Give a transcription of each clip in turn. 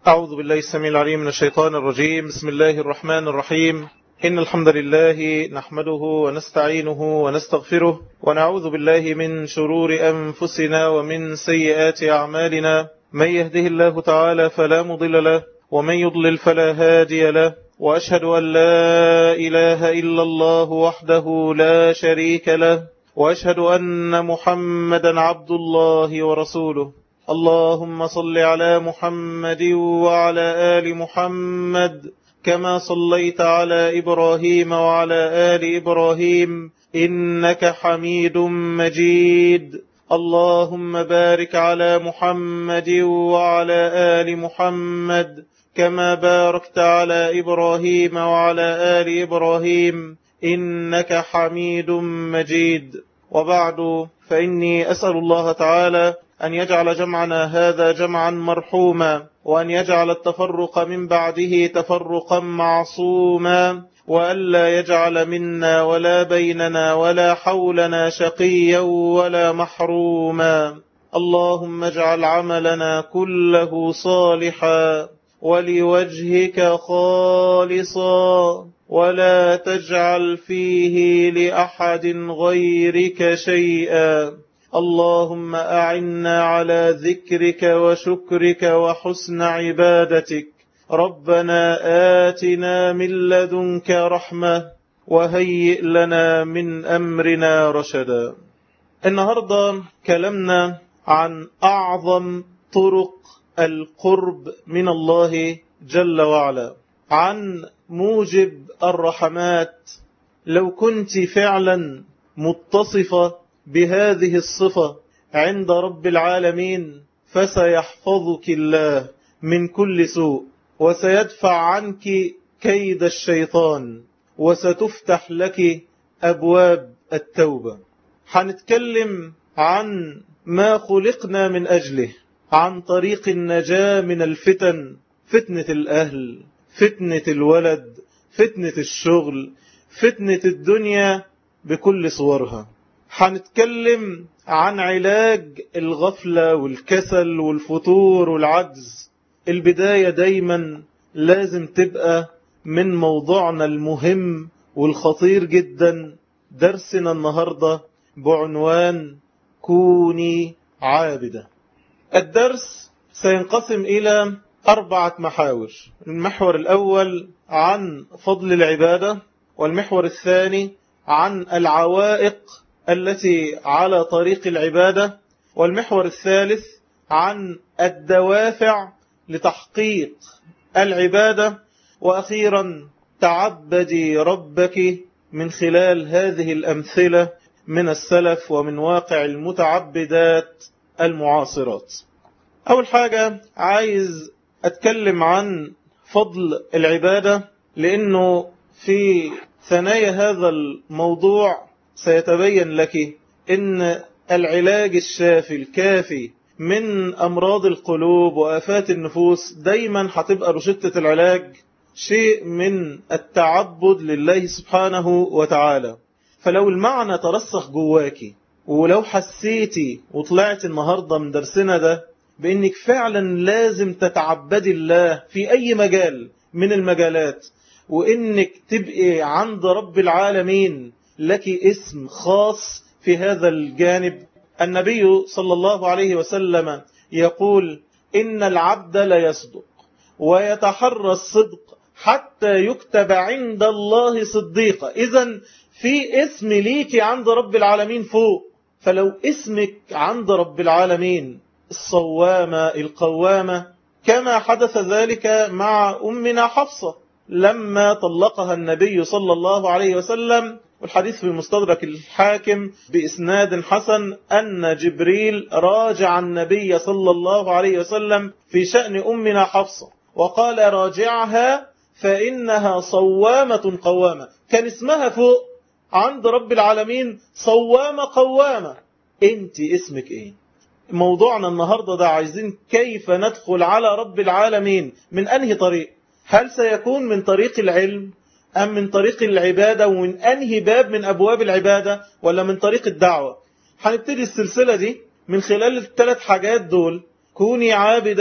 أعوذ بالله السميع العليم من الشيطان الرجيم بسم الله الرحمن الرحيم إن الحمد لله نحمده ونستعينه ونستغفره ونعوذ بالله من شرور أنفسنا ومن سيئات أعمالنا من يهده الله تعالى فلا مضل له ومن يضلل فلا هادي له وأشهد أن لا إله إلا الله وحده لا شريك له وأشهد أن محمدا عبد الله ورسوله اللهم صل على محمد وعلى آل محمد كما صليت على إبراهيم وعلى آل إبراهيم إنك حميد مجيد اللهم بارك على محمد وعلى آل محمد كما باركت على إبراهيم وعلى آل إبراهيم إنك حميد مجيد وبعد فإني أسأل الله تعالى أن يجعل جمعنا هذا جمعا مرحوما وأن يجعل التفرق من بعده تفرقا معصوما وألا يجعل منا ولا بيننا ولا حولنا شقيا ولا محروما اللهم اجعل عملنا كله صالحا ولوجهك خالصا ولا تجعل فيه لأحد غيرك شيئا اللهم أعنا على ذكرك وشكرك وحسن عبادتك ربنا آتنا من لدنك رحمة وهيئ لنا من أمرنا رشدا النهاردة كلامنا عن أعظم طرق القرب من الله جل وعلا عن موجب الرحمات لو كنت فعلا متصفة بهذه الصفة عند رب العالمين فسيحفظك الله من كل سوء وسيدفع عنك كيد الشيطان وستفتح لك أبواب التوبة حنتكلم عن ما خلقنا من أجله عن طريق النجاة من الفتن فتنة الأهل فتنة الولد فتنة الشغل فتنة الدنيا بكل صورها هنتكلم عن علاج الغفلة والكسل والفتور والعجز البداية دايما لازم تبقى من موضوعنا المهم والخطير جدا درسنا النهاردة بعنوان كوني عابدة الدرس سينقسم إلى أربعة محاور المحور الأول عن فضل العبادة والمحور الثاني عن العوائق التي على طريق العبادة والمحور الثالث عن الدوافع لتحقيق العبادة وأخيرا تعبدي ربك من خلال هذه الأمثلة من السلف ومن واقع المتعبدات المعاصرات أول حاجة عايز أتكلم عن فضل العبادة لأنه في ثنايا هذا الموضوع سيتبين لك ان العلاج الشافي الكافي من امراض القلوب وافات النفوس دايما هتبقى رشدة العلاج شيء من التعبد لله سبحانه وتعالى فلو المعنى ترسخ جواكي ولو حسيتي وطلعت النهاردة من درسنا ده بانك فعلا لازم تتعبدي الله في اي مجال من المجالات وانك تبقي عند رب العالمين لك اسم خاص في هذا الجانب النبي صلى الله عليه وسلم يقول إن العبد ليصدق ويتحرى الصدق حتى يكتب عند الله صديقا إذا في اسم ليك عند رب العالمين فوق فلو اسمك عند رب العالمين الصوامة القوامة كما حدث ذلك مع أمنا حفصة لما طلقها النبي صلى الله عليه وسلم والحديث في مستدرك الحاكم بإسناد حسن أن جبريل راجع النبي صلى الله عليه وسلم في شأن أمنا حفصة وقال راجعها فإنها صوامة قوامة كان اسمها فوق عند رب العالمين صوامة قوامة انت اسمك ايه موضوعنا النهاردة ده عايزين كيف ندخل على رب العالمين من أنهي طريق هل سيكون من طريق العلم أم من طريق العبادة ومن أنهي باب من أبواب العبادة ولا من طريق الدعوة هنبتدي السلسلة دي من خلال الثلاث حاجات دول كوني عابدة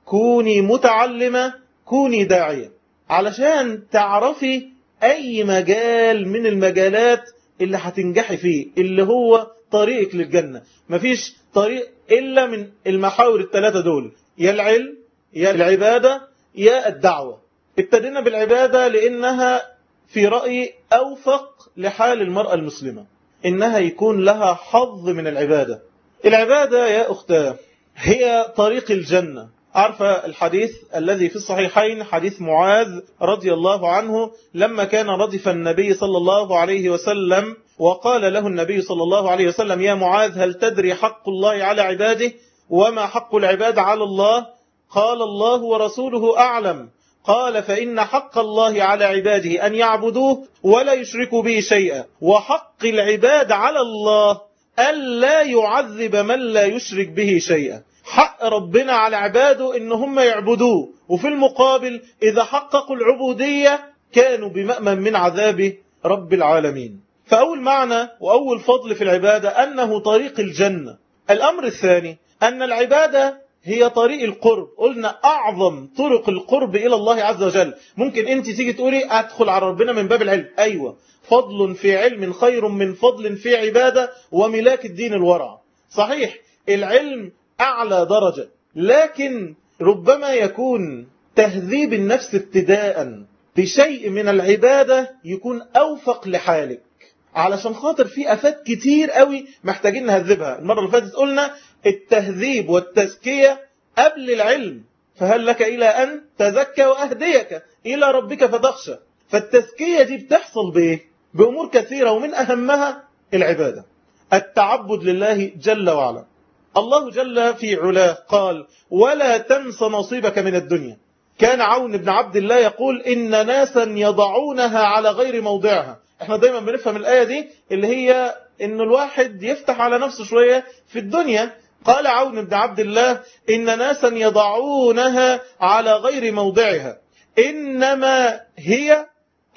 كوني متعلمة كوني داعية علشان تعرفي أي مجال من المجالات اللي هتنجحي فيه اللي هو طريقك للجنة مفيش طريق إلا من المحاور الثلاثة دول يا العلم يا العبادة يا الدعوة ابتدينا بالعبادة لأنها في رأيي أوفق لحال المرأة المسلمة إنها يكون لها حظ من العبادة العبادة يا أختاه هي طريق الجنة عارفة الحديث الذي في الصحيحين حديث معاذ رضي الله عنه لما كان ردف النبي صلى الله عليه وسلم وقال له النبي صلى الله عليه وسلم يا معاذ هل تدري حق الله على عباده وما حق العباد على الله قال الله ورسوله أعلم قال فإن حق الله على عباده أن يعبدوه ولا يشركوا به شيئا وحق العباد على الله ألا يعذب من لا يشرك به شيئا حق ربنا على عباده إن هم يعبدوه وفي المقابل إذا حققوا العبودية كانوا بمأمن من عذاب رب العالمين فأول معنى وأول فضل في العبادة أنه طريق الجنة الأمر الثاني أن العبادة هي طريق القرب قلنا أعظم طرق القرب إلى الله عز وجل ممكن أنت تيجي تقولي أدخل على ربنا من باب العلم أيوة فضل في علم خير من فضل في عبادة وملاك الدين الورع صحيح العلم أعلى درجة لكن ربما يكون تهذيب النفس ابتداء بشيء من العبادة يكون أوفق لحالك علشان خاطر في أفات كتير قوي محتاجين نهذبها المرة اللي فاتت قلنا التهذيب والتزكية قبل العلم فهل لك إلى أن تزكى وأهديك إلى ربك فتخشى فالتزكية دي بتحصل بإيه؟ بأمور كثيرة ومن أهمها العبادة التعبد لله جل وعلا الله جل في علاه قال ولا تنس نصيبك من الدنيا كان عون بن عبد الله يقول إن ناسا يضعونها على غير موضعها احنا دايما بنفهم الآية دي اللي هي ان الواحد يفتح على نفسه شوية في الدنيا قال عون بن عبد الله إن ناسا يضعونها على غير موضعها إنما هي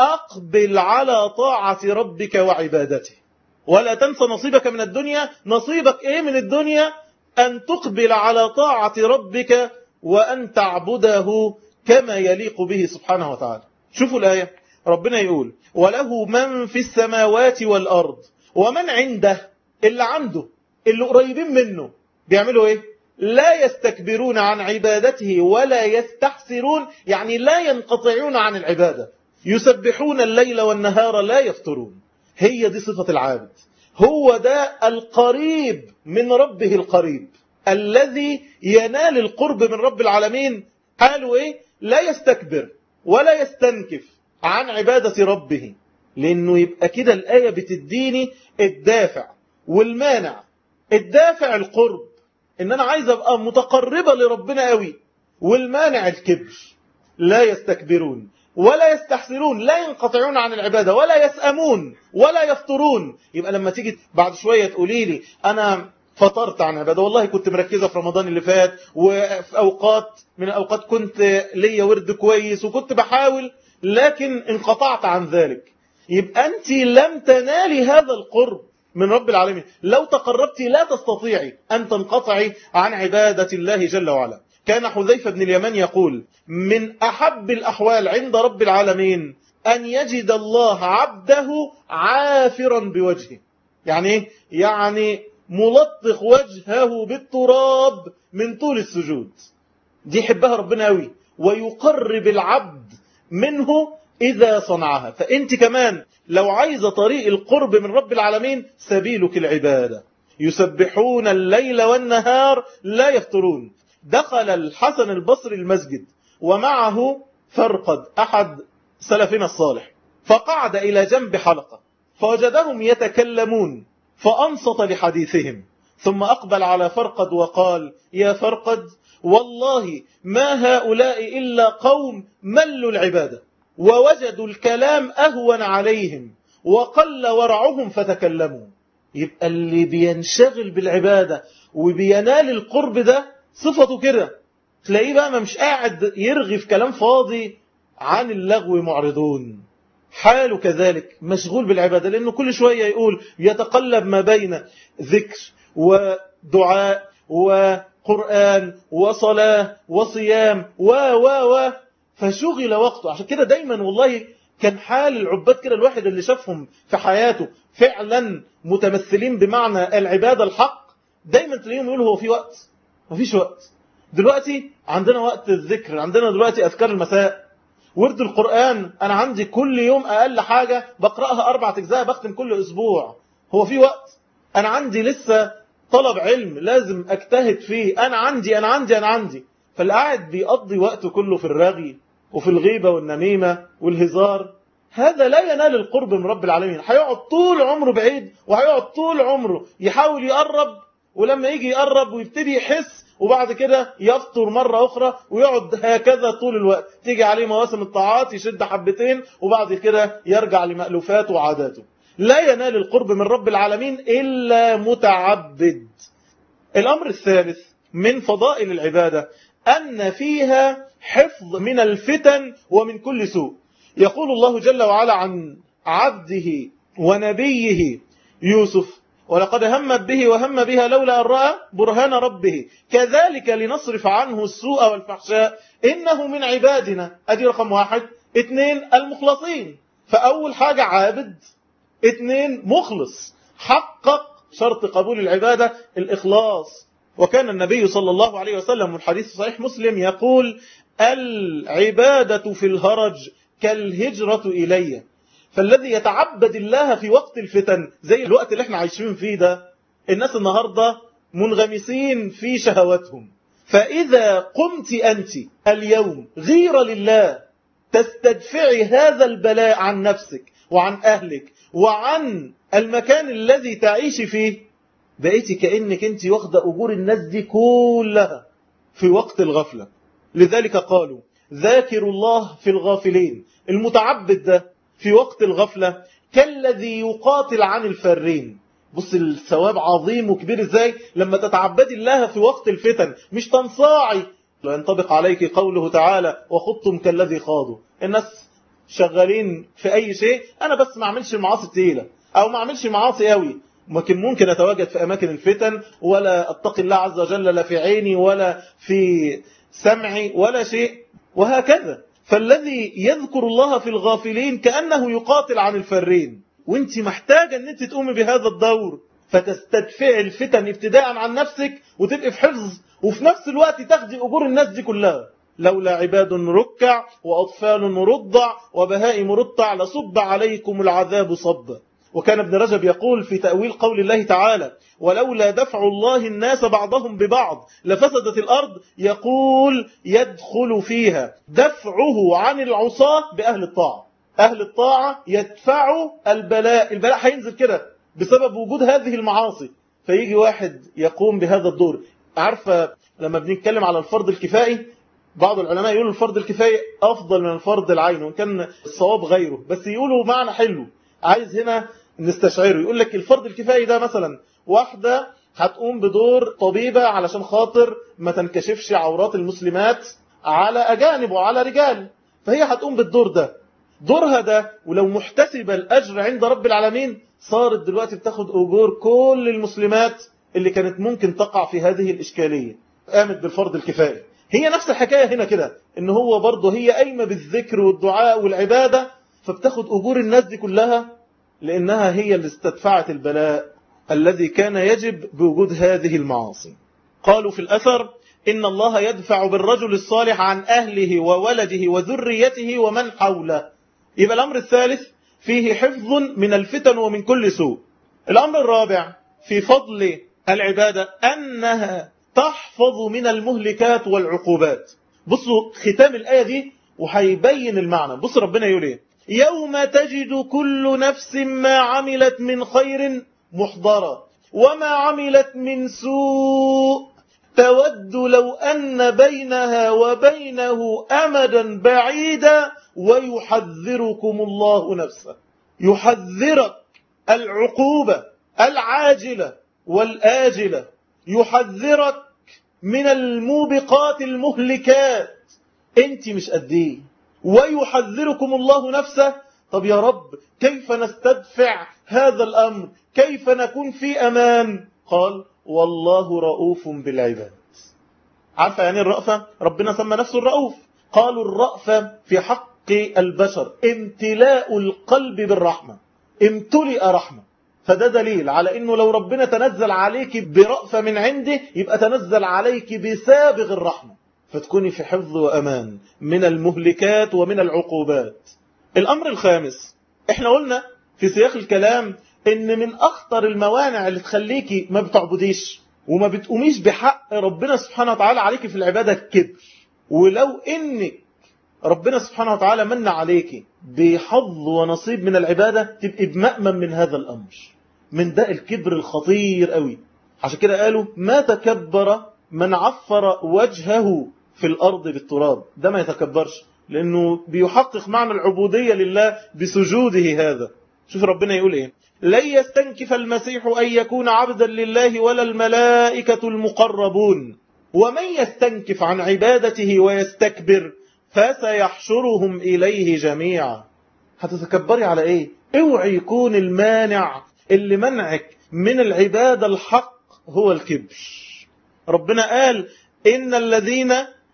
أقبل على طاعة ربك وعبادته ولا تنسى نصيبك من الدنيا نصيبك إيه من الدنيا أن تقبل على طاعة ربك وأن تعبده كما يليق به سبحانه وتعالى شوفوا الآية ربنا يقول وله من في السماوات والأرض ومن عنده اللي عنده اللي قريبين منه بيعملوا ايه لا يستكبرون عن عبادته ولا يستحسرون يعني لا ينقطعون عن العبادة يسبحون الليل والنهار لا يفترون هي دي صفة العابد هو ده القريب من ربه القريب الذي ينال القرب من رب العالمين قالوا ايه لا يستكبر ولا يستنكف عن عبادة ربه لانه يبقى كده الآية بتديني الدافع والمانع الدافع القرب ان انا عايز ابقى متقربة لربنا قوي والمانع الكبر لا يستكبرون ولا يستحسرون لا ينقطعون عن العبادة ولا يسأمون ولا يفطرون يبقى لما تيجي بعد شوية تقولي لي أنا فطرت عن عبادة والله كنت مركزة في رمضان اللي فات وفي أوقات من الأوقات كنت ليا ورد كويس وكنت بحاول لكن انقطعت عن ذلك يبقى أنت لم تنالي هذا القرب من رب العالمين لو تقربت لا تستطيعي أن تنقطعي عن عبادة الله جل وعلا كان حذيفة بن اليمن يقول من أحب الأحوال عند رب العالمين أن يجد الله عبده عافرا بوجهه يعني ايه؟ يعني ملطخ وجهه بالتراب من طول السجود دي يحبها ربنا قوي ويقرب العبد منه إذا صنعها فأنت كمان لو عايزة طريق القرب من رب العالمين سبيلك العبادة يسبحون الليل والنهار لا يفترون دخل الحسن البصري المسجد ومعه فرقد أحد سلفنا الصالح فقعد إلى جنب حلقة فوجدهم يتكلمون فأنصت لحديثهم ثم أقبل على فرقد وقال يا فرقد والله ما هؤلاء إلا قوم ملوا العبادة ووجدوا الكلام أهون عليهم وقل ورعهم فتكلموا يبقى اللي بينشغل بالعبادة وبينال القرب ده صفته كده تلاقيه بقى ما مش قاعد يرغي في كلام فاضي عن اللغو معرضون حاله كذلك مشغول بالعبادة لأنه كل شوية يقول يتقلب ما بين ذكر ودعاء قرآن وصلاة وصيام و و و فشغل وقته عشان كده دايما والله كان حال العباد كده الواحد اللي شافهم في حياته فعلا متمثلين بمعنى العبادة الحق دايما تلاقيهم يقولوا هو في وقت مفيش وقت دلوقتي عندنا وقت الذكر عندنا دلوقتي أذكار المساء ورد القرآن أنا عندي كل يوم أقل حاجة بقرأها أربعة أجزاء بختم كل أسبوع هو في وقت أنا عندي لسه طلب علم لازم أجتهد فيه أنا عندي أنا عندي أنا عندي فالقاعد بيقضي وقته كله في الرغي وفي الغيبة والنميمة والهزار هذا لا ينال القرب من رب العالمين هيقعد طول عمره بعيد وهيقعد طول عمره يحاول يقرب ولما يجي يقرب ويبتدي يحس وبعد كده يفطر مرة أخرى ويقعد هكذا طول الوقت تيجي عليه مواسم الطاعات يشد حبتين وبعد كده يرجع لمألوفاته وعاداته لا ينال القرب من رب العالمين إلا متعبد الأمر الثالث من فضائل العبادة أن فيها حفظ من الفتن ومن كل سوء يقول الله جل وعلا عن عبده ونبيه يوسف ولقد همت به وهم بها لولا أن رأى برهان ربه كذلك لنصرف عنه السوء والفحشاء إنه من عبادنا أدي رقم واحد اثنين المخلصين فأول حاجة عابد اثنين مخلص حقق شرط قبول العبادة الإخلاص وكان النبي صلى الله عليه وسلم الحديث صحيح مسلم يقول العبادة في الهرج كالهجرة إلي فالذي يتعبد الله في وقت الفتن زي الوقت اللي احنا عايشين فيه ده الناس النهاردة منغمسين في شهواتهم فإذا قمت أنت اليوم غير لله تستدفعي هذا البلاء عن نفسك وعن أهلك وعن المكان الذي تعيش فيه بقيتي كأنك انت واخدة أجور الناس دي كلها في وقت الغفلة لذلك قالوا ذاكر الله في الغافلين المتعبد ده في وقت الغفلة كالذي يقاتل عن الفارين بص الثواب عظيم وكبير ازاي لما تتعبدي الله في وقت الفتن مش تنصاعي لا ينطبق عليك قوله تعالى وخضتم كالذي خاضوا الناس شغالين في اي شيء انا بس ما اعملش المعاصي الثقيله او ما اعملش معاصي قوي لكن ممكن اتواجد في اماكن الفتن ولا اتقي الله عز وجل لا في عيني ولا في سمعي ولا شيء وهكذا فالذي يذكر الله في الغافلين كأنه يقاتل عن الفرين وانت محتاجة ان انت تقومي بهذا الدور فتستدفع الفتن ابتداء عن نفسك وتبقي في حفظ وفي نفس الوقت تاخدي أجور الناس دي كلها لولا عباد ركع وأطفال رضع وبهائم رطع لصب عليكم العذاب صبا وكان ابن رجب يقول في تأويل قول الله تعالى ولولا دفع الله الناس بعضهم ببعض لفسدت الأرض يقول يدخل فيها دفعه عن العصاة بأهل الطاعة أهل الطاعة يدفعوا البلاء البلاء هينزل كده بسبب وجود هذه المعاصي فيجي واحد يقوم بهذا الدور عارفة لما بنتكلم على الفرض الكفائي بعض العلماء يقولوا الفرض الكفائي أفضل من الفرض العين وإن كان الصواب غيره بس يقولوا معنى حلو عايز هنا نستشعره يقول لك الفرض الكفائي ده مثلا واحدة هتقوم بدور طبيبة علشان خاطر ما تنكشفش عورات المسلمات على أجانب وعلى رجال فهي هتقوم بالدور ده دورها ده ولو محتسب الأجر عند رب العالمين صارت دلوقتي بتاخد أجور كل المسلمات اللي كانت ممكن تقع في هذه الإشكالية قامت بالفرض الكفائي هي نفس الحكاية هنا كده ان هو برضه هي قايمة بالذكر والدعاء والعبادة فبتاخد أجور الناس دي كلها لأنها هي اللي استدفعت البلاء الذي كان يجب بوجود هذه المعاصي قالوا في الأثر إن الله يدفع بالرجل الصالح عن أهله وولده وذريته ومن حوله يبقى الأمر الثالث فيه حفظ من الفتن ومن كل سوء الأمر الرابع في فضل العبادة أنها تحفظ من المهلكات والعقوبات بصوا ختام الآية دي وهيبين المعنى بص ربنا يقول ايه يوم تجد كل نفس ما عملت من خير محضرة وما عملت من سوء تود لو أن بينها وبينه أمدا بعيدا ويحذركم الله نفسه يحذرك العقوبة العاجلة والآجلة يحذرك من الموبقات المهلكات انت مش قديه ويحذركم الله نفسه طب يا رب كيف نستدفع هذا الأمر كيف نكون في أمان قال والله رؤوف بالعباد عارفة يعني الرأفة ربنا سمى نفسه الرؤوف قالوا الرأفة في حق البشر امتلاء القلب بالرحمة امتلئ رحمة فده دليل على انه لو ربنا تنزل عليك برأفة من عنده يبقى تنزل عليك بسابغ الرحمة فتكوني في حفظ وأمان من المهلكات ومن العقوبات الأمر الخامس احنا قلنا في سياق الكلام ان من اخطر الموانع اللي تخليكي ما بتعبديش وما بتقوميش بحق ربنا سبحانه وتعالى عليك في العبادة الكبر ولو انك ربنا سبحانه وتعالى من عليك بحظ ونصيب من العبادة تبقي بمأمن من هذا الأمر من داء الكبر الخطير قوي عشان كده قالوا ما تكبر من عفر وجهه في الأرض بالتراب ده ما يتكبرش لأنه بيحقق معنى العبودية لله بسجوده هذا شوف ربنا يقول إيه لن يستنكف المسيح أن يكون عبدا لله ولا الملائكة المقربون ومن يستنكف عن عبادته ويستكبر فسيحشرهم إليه جميعا هتتكبري على إيه اوعي يكون المانع اللي منعك من العبادة الحق هو الكبر ربنا قال إن الذين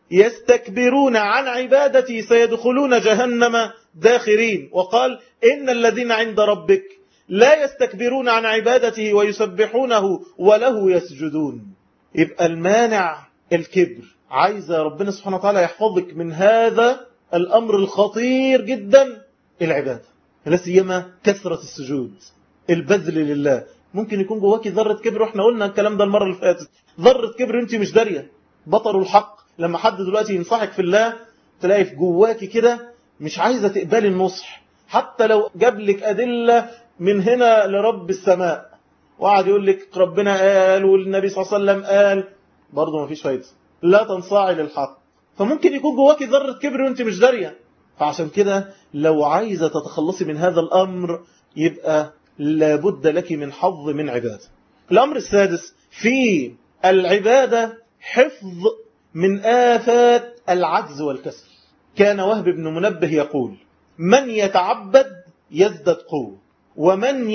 يستكبرون عن عبادتي سيدخلون جهنم داخرين وقال إن الذين عند ربك لا يستكبرون عن عبادته ويسبحونه وله يسجدون يبقى المانع الكبر عايز ربنا سبحانه وتعالى يحفظك من هذا الأمر الخطير جدا العبادة لا سيما كثرة السجود البذل لله ممكن يكون جواكي ذرة كبر واحنا قلنا الكلام ده المرة اللي فاتت ذرة كبر انت مش دارية بطر الحق لما حد دلوقتي ينصحك في الله تلاقي في جواكي كده مش عايزة تقبلي النصح حتى لو جاب لك أدلة من هنا لرب السماء وقعد يقول لك ربنا قال والنبي صلى الله عليه وسلم قال برضه ما فيش فايدة لا تنصاعي للحق فممكن يكون جواكي ذرة كبر وانت مش دارية فعشان كده لو عايزة تتخلصي من هذا الأمر يبقى لابد لك من حظ من عبادة الأمر السادس في العبادة حفظ من آفات العجز والكسل كان وهب بن منبه يقول من يتعبد يزدد قوة ومن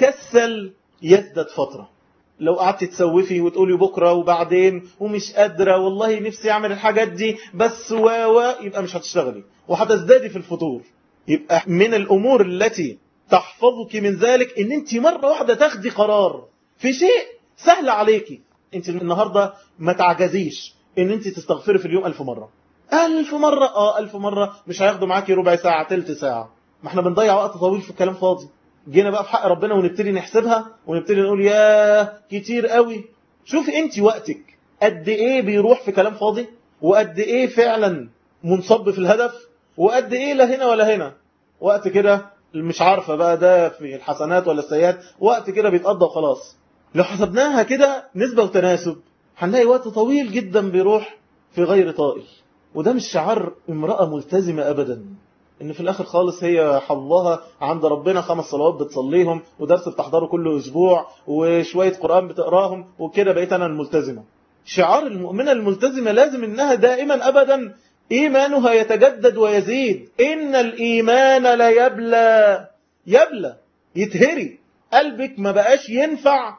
يتكسل يزدد فترة لو قعدت تسوفي وتقولي بكرة وبعدين ومش قادرة والله نفسي أعمل الحاجات دي بس و و يبقى مش هتشتغلي وهتزدادي في الفطور يبقى من الأمور التي تحفظك من ذلك ان انت مرة واحدة تاخدي قرار في شيء سهل عليكي انت النهاردة ما تعجزيش ان انت تستغفري في اليوم ألف مرة ألف مرة اه ألف مرة مش هياخدوا معاكي ربع ساعة تلت ساعة ما احنا بنضيع وقت طويل في الكلام فاضي جينا بقى في حق ربنا ونبتدي نحسبها ونبتدي نقول يا كتير قوي شوفي انت وقتك قد ايه بيروح في كلام فاضي وقد ايه فعلا منصب في الهدف وقد ايه لا هنا ولا هنا وقت كده مش عارفة بقى ده في الحسنات ولا السيئات وقت كده بيتقضى وخلاص لو حسبناها كده نسبة وتناسب هنلاقي وقت طويل جدا بيروح في غير طائل وده مش شعار امرأة ملتزمة أبدا ان في الاخر خالص هي حظها عند ربنا خمس صلوات بتصليهم ودرس بتحضره كل اسبوع وشوية قرآن بتقراهم وكده بقيت انا الملتزمة شعار المؤمنة الملتزمة لازم انها دائما ابدا ايمانها يتجدد ويزيد ان الايمان لا يبلى يبلى يتهري قلبك ما بقاش ينفع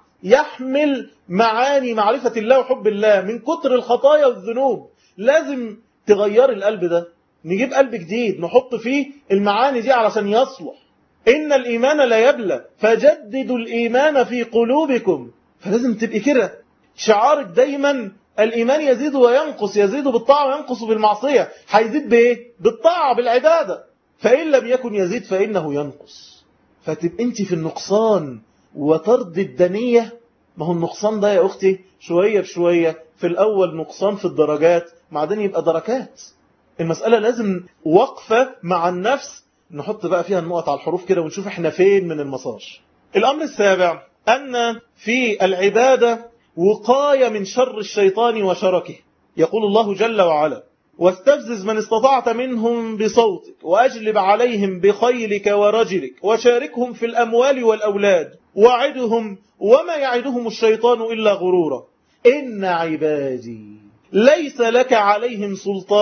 يحمل معاني معرفة الله وحب الله من كتر الخطايا والذنوب لازم تغير القلب ده نجيب قلب جديد نحط فيه المعاني دي علشان يصلح إن الإيمان لا يبلى فجددوا الإيمان في قلوبكم فلازم تبقي كده شعارك دايما الإيمان يزيد وينقص يزيد بالطاعة وينقص بالمعصية هيزيد بإيه؟ بالطاعة بالعبادة فإن لم يكن يزيد فإنه ينقص فتبقى أنت في النقصان وترضي الدنية ما هو النقصان ده يا أختي شوية بشوية في الأول نقصان في الدرجات بعدين يبقى دركات المسألة لازم وقفة مع النفس نحط بقى فيها النقط على الحروف كده ونشوف احنا فين من المسار الأمر السابع أن في العبادة وقاية من شر الشيطان وشركه يقول الله جل وعلا واستفزز من استطعت منهم بصوتك وأجلب عليهم بخيلك ورجلك وشاركهم في الأموال والأولاد وعدهم وما يعدهم الشيطان إلا غرورا إن عبادي ليس لك عليهم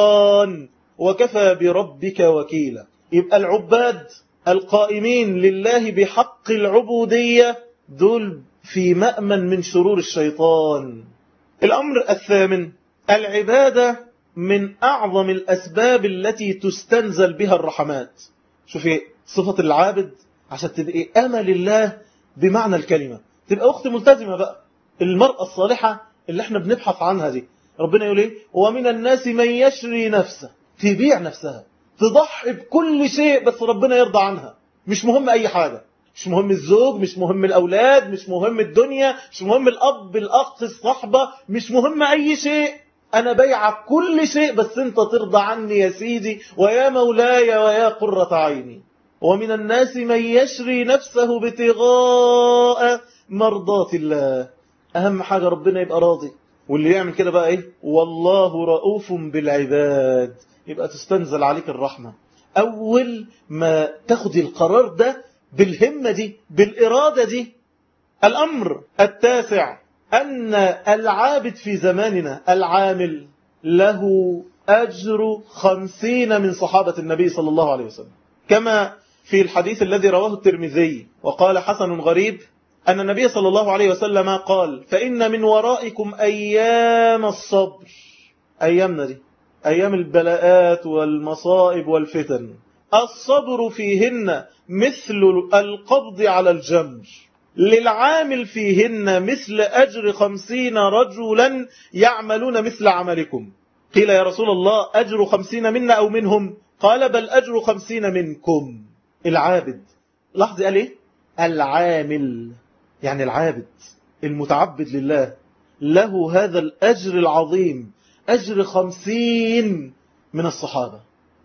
سلطان وكفى بربك وكيلا يبقى العباد القائمين لله بحق العبودية دول في مأمن من شرور الشيطان الأمر الثامن العبادة من أعظم الأسباب التي تستنزل بها الرحمات شوفي صفة العابد عشان تبقي أمل الله بمعنى الكلمة تبقى أخت ملتزمة بقى المرأة الصالحة اللي احنا بنبحث عنها دي ربنا يقول ايه ومن الناس من يشري نفسه تبيع نفسها تضحي بكل شيء بس ربنا يرضى عنها مش مهم أي حاجة مش مهم الزوج مش مهم الأولاد مش مهم الدنيا مش مهم الأب الأخ الصحبة مش مهم أي شيء أنا بيع كل شيء بس أنت ترضى عني يا سيدي ويا مولاي ويا قرة عيني ومن الناس من يشري نفسه ابتغاء مرضات الله أهم حاجة ربنا يبقى راضي واللي يعمل كده بقى إيه والله رؤوف بالعباد يبقى تستنزل عليك الرحمة أول ما تاخدي القرار ده بالهمة دي بالإرادة دي الأمر التاسع أن العابد في زماننا العامل له أجر خمسين من صحابة النبي صلى الله عليه وسلم كما في الحديث الذي رواه الترمذي وقال حسن غريب أن النبي صلى الله عليه وسلم قال فإن من ورائكم أيام الصبر أيامنا دي أيام البلاءات والمصائب والفتن الصبر فيهن مثل القبض على الجمر للعامل فيهن مثل أجر خمسين رجلا يعملون مثل عملكم قيل يا رسول الله أجر خمسين منا أو منهم قال بل أجر خمسين منكم العابد لحظة قال إيه العامل يعني العابد المتعبد لله له هذا الأجر العظيم أجر خمسين من الصحابة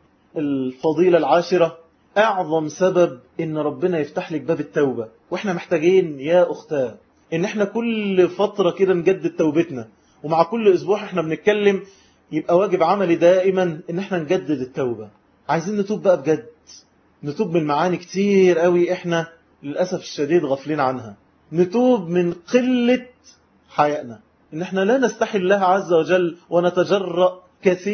الفضيلة العاشرة أعظم سبب إن ربنا يفتح لك باب التوبة وإحنا محتاجين يا أختاه إن إحنا كل فترة كده نجدد توبتنا ومع كل أسبوع إحنا بنتكلم يبقى واجب عملي دائما إن إحنا نجدد التوبة عايزين نتوب بقى بجد نتوب من معاني كتير قوي إحنا للأسف الشديد غفلين عنها نتوب من قلة حيائنا إن إحنا لا نستحي الله عز وجل ونتجرأ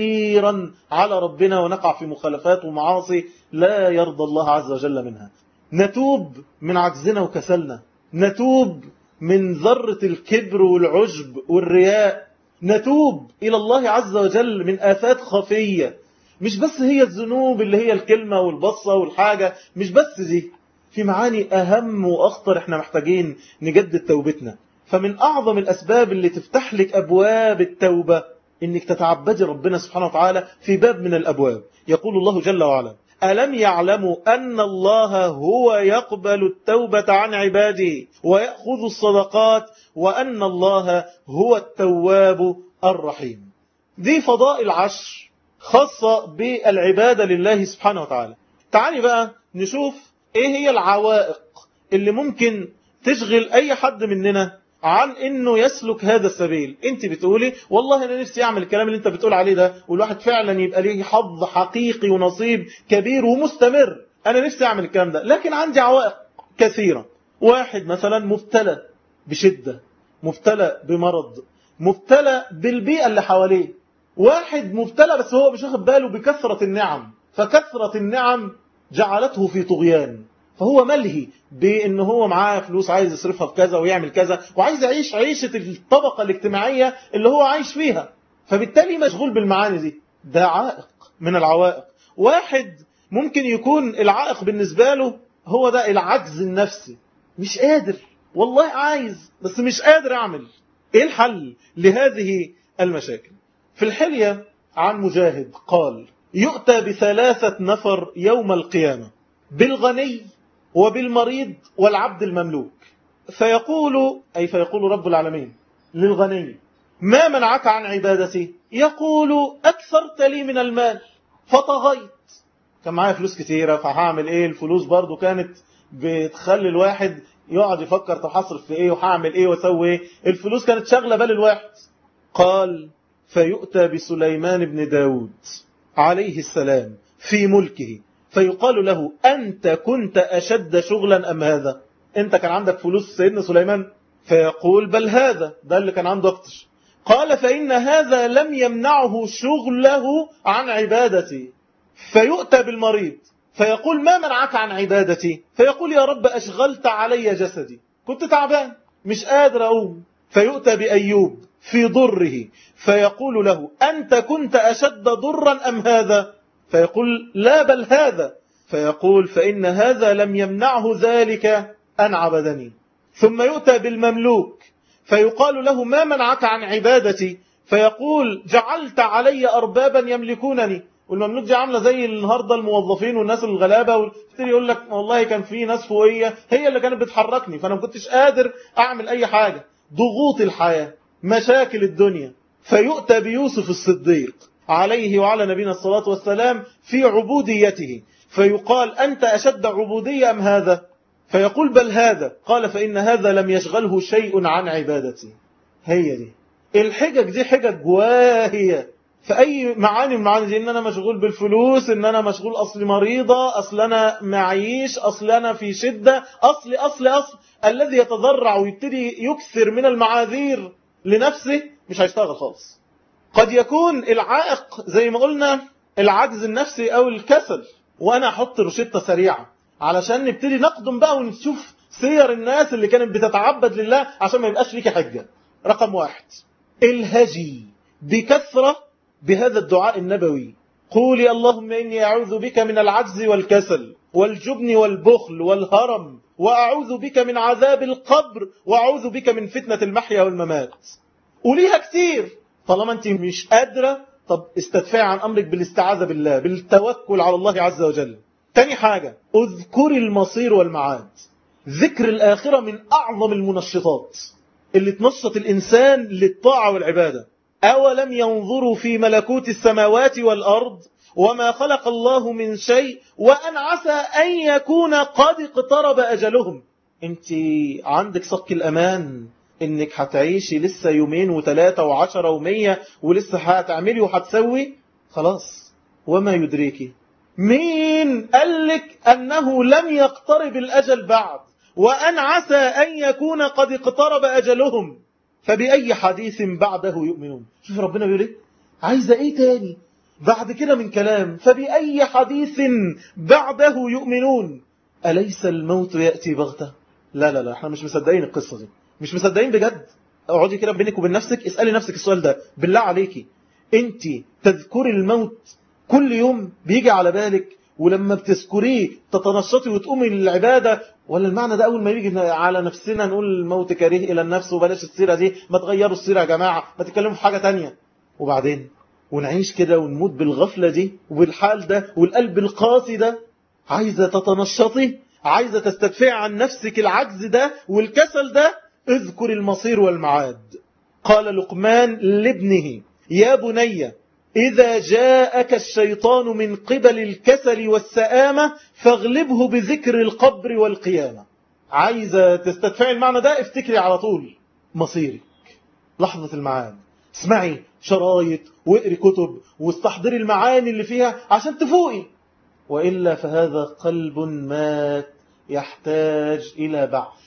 كثيرا على ربنا ونقع في مخالفات ومعاصي لا يرضى الله عز وجل منها نتوب من عجزنا وكسلنا نتوب من ذرة الكبر والعجب والرياء نتوب إلى الله عز وجل من آفات خفية مش بس هي الذنوب اللي هي الكلمة والبصة والحاجة مش بس دي في معاني أهم وأخطر احنا محتاجين نجدد توبتنا فمن أعظم الأسباب اللي تفتح لك أبواب التوبة إنك تتعبدي ربنا سبحانه وتعالى في باب من الأبواب يقول الله جل وعلا ألم يعلموا أن الله هو يقبل التوبة عن عباده ويأخذ الصدقات وأن الله هو التواب الرحيم دي فضائل عشر خاصة بالعبادة لله سبحانه وتعالى تعالي بقى نشوف ايه هي العوائق اللي ممكن تشغل اي حد مننا عن انه يسلك هذا السبيل انت بتقولي والله انا نفسي اعمل الكلام اللي انت بتقول عليه ده والواحد فعلا يبقى ليه حظ حقيقي ونصيب كبير ومستمر انا نفسي اعمل الكلام ده لكن عندي عوائق كثيرة واحد مثلا مبتلى بشدة مبتلى بمرض مبتلى بالبيئة اللي حواليه واحد مبتلى بس هو مش واخد باله بكثرة النعم فكثرة النعم جعلته في طغيان فهو ملهي بان هو معاه فلوس عايز يصرفها في كذا ويعمل كذا وعايز يعيش عيشة الطبقة الاجتماعية اللي هو عايش فيها فبالتالي مشغول بالمعاني دي ده عائق من العوائق واحد ممكن يكون العائق بالنسبة له هو ده العجز النفسي مش قادر والله عايز بس مش قادر اعمل ايه الحل لهذه المشاكل في الحلية عن مجاهد قال يؤتى بثلاثة نفر يوم القيامة بالغني وبالمريض والعبد المملوك فيقول أي فيقول رب العالمين للغني ما منعك عن عبادتي يقول أكثرت لي من المال فطغيت كان معايا فلوس كتيرة فهعمل ايه الفلوس برضو كانت بتخلي الواحد يقعد يفكر طب هصرف في ايه وهعمل ايه واسوي ايه الفلوس كانت شاغله بال الواحد قال فيؤتى بسليمان بن داود عليه السلام في ملكه فيقال له أنت كنت أشد شغلا أم هذا أنت كان عندك فلوس سيدنا سليمان فيقول بل هذا ده اللي كان عنده أكتر قال فإن هذا لم يمنعه شغله عن عبادتي فيؤتى بالمريض فيقول ما منعك عن عبادتي فيقول يا رب أشغلت علي جسدي كنت تعبان مش قادر أقوم فيؤتى بأيوب في ضره فيقول له أنت كنت أشد ضرا أم هذا فيقول لا بل هذا فيقول فإن هذا لم يمنعه ذلك أن عبدني ثم يؤتى بالمملوك فيقال له ما منعك عن عبادتي فيقول جعلت علي أربابا يملكونني والمملوك دي عاملة زي النهاردة الموظفين والناس الغلابة ويبتدي يقول لك والله كان في ناس فوقية هي اللي كانت بتحركني فأنا ما كنتش قادر أعمل أي حاجة ضغوط الحياة مشاكل الدنيا فيؤتى بيوسف الصديق عليه وعلى نبينا الصلاة والسلام في عبوديته فيقال أنت أشد عبودية أم هذا فيقول بل هذا قال فإن هذا لم يشغله شيء عن عبادتي هي دي الحجج دي حجج واهية فأي معاني من معاني دي إن أنا مشغول بالفلوس إن أنا مشغول أصل مريضة أصل أنا معيش أصل أنا في شدة أصل أصل أصل الذي يتضرع ويبتدي يكثر من المعاذير لنفسه مش هيشتغل خالص قد يكون العائق زي ما قلنا العجز النفسي أو الكسل وأنا أحط روشتة سريعة علشان نبتدي نقدم بقى ونشوف سير الناس اللي كانت بتتعبد لله عشان ما يبقاش ليك حجة رقم واحد الهجي بكثرة بهذا الدعاء النبوي قولي اللهم إني أعوذ بك من العجز والكسل والجبن والبخل والهرم وأعوذ بك من عذاب القبر وأعوذ بك من فتنة المحيا والممات قوليها كتير طالما أنت مش قادرة طب استدفعي عن أمرك بالاستعاذة بالله بالتوكل على الله عز وجل تاني حاجة اذكري المصير والمعاد ذكر الآخرة من أعظم المنشطات اللي تنشط الإنسان للطاعة والعبادة أولم ينظروا في ملكوت السماوات والأرض وما خلق الله من شيء وأن عسى أن يكون قد اقترب أجلهم انت عندك صك الأمان انك هتعيشي لسه يومين وثلاثة وعشرة ومية ولسه هتعملي وهتسوي خلاص وما يدريكي مين قالك أنه لم يقترب الأجل بعد وأن عسى أن يكون قد اقترب أجلهم فبأي حديث بعده يؤمنون شوف ربنا بيقول ايه عايزة ايه تاني بعد كده من كلام فبأي حديث بعده يؤمنون أليس الموت يأتي بغتة لا لا لا احنا مش مصدقين القصة دي مش مصدقين بجد اقعدي كده بينك وبين نفسك اسألي نفسك السؤال ده بالله عليكي انت تذكري الموت كل يوم بيجي على بالك ولما بتذكريه تتنشطي وتقومي للعبادة ولا المعنى ده أول ما يجي على نفسنا نقول الموت كريه إلى النفس وبلاش السيرة دي ما تغيروا السيرة يا جماعة ما تتكلموا في حاجة تانية وبعدين ونعيش كده ونموت بالغفلة دي وبالحال ده والقلب القاسي ده عايزة تتنشطي عايزة تستدفع عن نفسك العجز ده والكسل ده اذكر المصير والمعاد قال لقمان لابنه يا بني إذا جاءك الشيطان من قبل الكسل والسآمة فاغلبه بذكر القبر والقيامة عايزة تستدفعي المعنى ده افتكري على طول مصيرك لحظة المعاد اسمعي شرايط واقري كتب واستحضري المعاني اللي فيها عشان تفوقي وإلا فهذا قلب مات يحتاج إلى بعث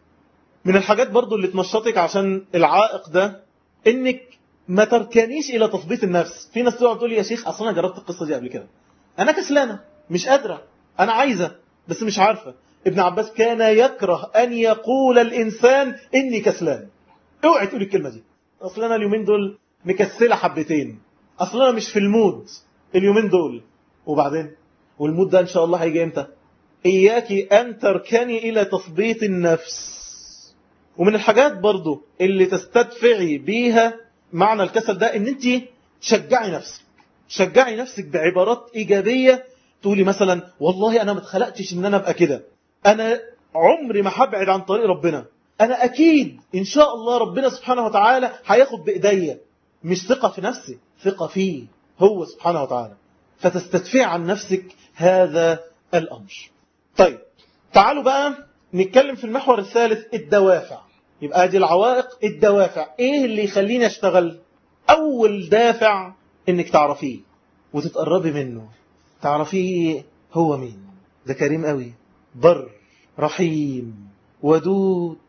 من الحاجات برضو اللي تنشطك عشان العائق ده انك ما تركنيش الى تثبيط النفس في ناس تقعد تقول يا شيخ اصلا انا جربت القصه دي قبل كده انا كسلانه مش قادره انا عايزه بس مش عارفه ابن عباس كان يكره ان يقول الانسان اني كسلان اوعي تقول الكلمه دي اصلا انا اليومين دول مكسله حبتين اصلا انا مش في المود اليومين دول وبعدين والمود ده ان شاء الله هيجي امتى اياك ان تركني الى تثبيط النفس ومن الحاجات برضو اللي تستدفعي بيها معنى الكسل ده ان انت تشجعي نفسك تشجعي نفسك بعبارات ايجابية تقولي مثلا والله انا ما اتخلقتش ان انا ابقى كده انا عمري ما هبعد عن طريق ربنا انا اكيد ان شاء الله ربنا سبحانه وتعالى هياخد بايديا مش ثقة في نفسي ثقة فيه هو سبحانه وتعالى فتستدفع عن نفسك هذا الامر طيب تعالوا بقى نتكلم في المحور الثالث الدوافع يبقى دي العوائق الدوافع ايه اللي يخليني اشتغل اول دافع انك تعرفيه وتتقربي منه تعرفيه هو مين ده كريم قوي بر رحيم ودود